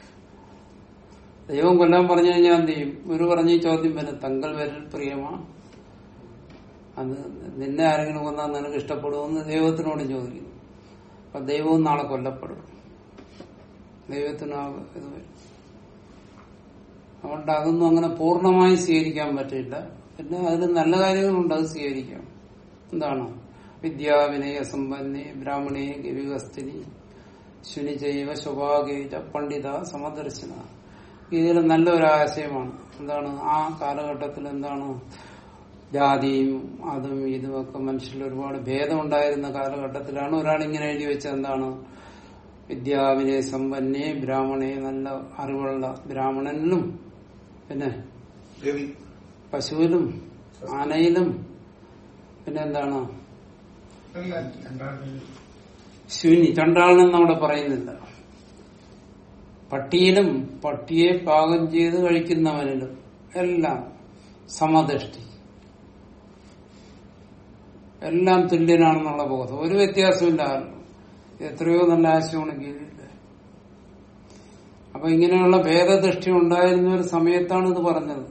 ദൈവം കൊല്ലാൻ പറഞ്ഞു കഴിഞ്ഞാൽ എന്ത് ചെയ്യും ഗുരു പറഞ്ഞ ഈ ചോദ്യം വരും തങ്കൾ വരൽ പ്രിയമാ അത് നിന്നെ ആരെങ്കിലും കൊന്നാൽ നിനക്ക് ഇഷ്ടപ്പെടുമെന്ന് ദൈവത്തിനോട് ചോദിക്കുന്നു അപ്പൊ ദൈവവും നാളെ കൊല്ലപ്പെടും ദൈവത്തിന് ആ ഇത് വരും അതുകൊണ്ട് അതൊന്നും അങ്ങനെ പൂർണ്ണമായി സ്വീകരിക്കാൻ പറ്റില്ല പിന്നെ അതിൽ നല്ല കാര്യങ്ങളുണ്ട് അത് സ്വീകരിക്കാം എന്താണ് വിദ്യാവിനയ സമ്പന്നി ബ്രാഹ്മണേ ഗവികസ്തിനി ശുനിജൈവ ശുഭാഗേജ പണ്ഡിത സമദർശന ഇതിൽ നല്ലൊരു ആശയമാണ് എന്താണ് ആ കാലഘട്ടത്തിൽ എന്താണ് ജാതിയും അതും ഇതും ഒക്കെ മനുഷ്യരിൽ ഒരുപാട് ഭേദം ഉണ്ടായിരുന്ന കാലഘട്ടത്തിലാണ് ഒരാൾ ഇങ്ങനെ എഴുതി വെച്ചത് എന്താണ് വിദ്യാവിനെ സമ്പന്നെ ബ്രാഹ്മണെ നല്ല അറിവുള്ള ബ്രാഹ്മണനിലും പിന്നെ രവി പശുവിലും ആനയിലും പിന്നെ എന്താണ് ശൂന്യ ചണ്ടാളനെന്ന് അവിടെ പറയുന്നില്ല പട്ടിയിലും പട്ടിയെ പാകം ചെയ്ത് കഴിക്കുന്നവനിലും എല്ലാം സമദൃഷ്ടി എല്ലാം തുല്യനാണെന്നുള്ള ബോധം ഒരു വ്യത്യാസമില്ല ആരിലും എത്രയോ നല്ല ആശയമാണ് ഗീതയിൽ അപ്പൊ ഇങ്ങനെയുള്ള ഭേദദൃഷ്ടി ഉണ്ടായിരുന്ന ഒരു സമയത്താണ് ഇത് പറഞ്ഞത്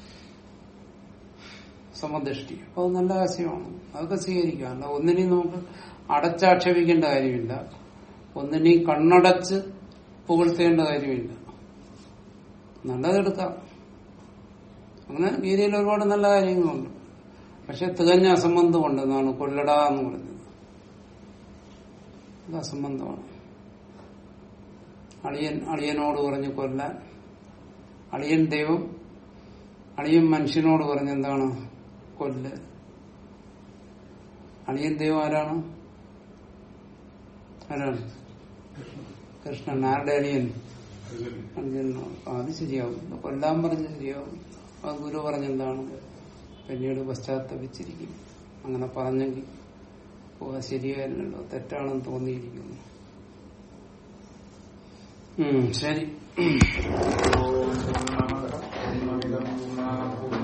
സമദൃഷ്ടി അപ്പൊ അത് നല്ല ആശയമാണ് അതൊക്കെ സ്വീകരിക്കാം അല്ല ഒന്നിനെയും നമുക്ക് അടച്ചാക്ഷേപിക്കേണ്ട കാര്യമില്ല ഒന്നിനെയും കണ്ണടച്ച് പുകഴ്ത്തേണ്ട കാര്യമില്ല നല്ലതെടുക്കാം അങ്ങനെ ഗീതയിൽ ഒരുപാട് നല്ല കാര്യങ്ങളുണ്ട് പക്ഷെ തികഞ്ഞ അസംബന്ധമുണ്ട് എന്നാണ് കൊല്ലട എന്ന് പറഞ്ഞത് ഇത് അസംബന്ധമാണ് അളിയൻ അളിയനോട് പറഞ്ഞു കൊല്ലാൻ അളിയൻ ദൈവം അളിയൻ മനുഷ്യനോട് പറഞ്ഞ എന്താണ് കൊല്ല് അളിയൻ ദൈവം ആരാണ് ആരാണ് കൃഷ്ണൻ ആരുടെ അളിയൻ അർജുനനോട് ആ, അത് ശരിയാവും കൊല്ലാൻ പറഞ്ഞ ശരിയാവും ആ ഗുരു പറഞ്ഞെന്താണ് പിന്നീട് പശ്ചാത്തപിച്ചിരിക്കും അങ്ങനെ പറഞ്ഞെങ്കിൽ ഓ അത് ശരിയായില്ലല്ലോ തെറ്റാണെന്ന് തോന്നിയിരിക്കുന്നു ഉം, ശരി ഓം പൂർണ്ണമദഃ പൂർണ്ണമിദം പൂർണ്ണാത്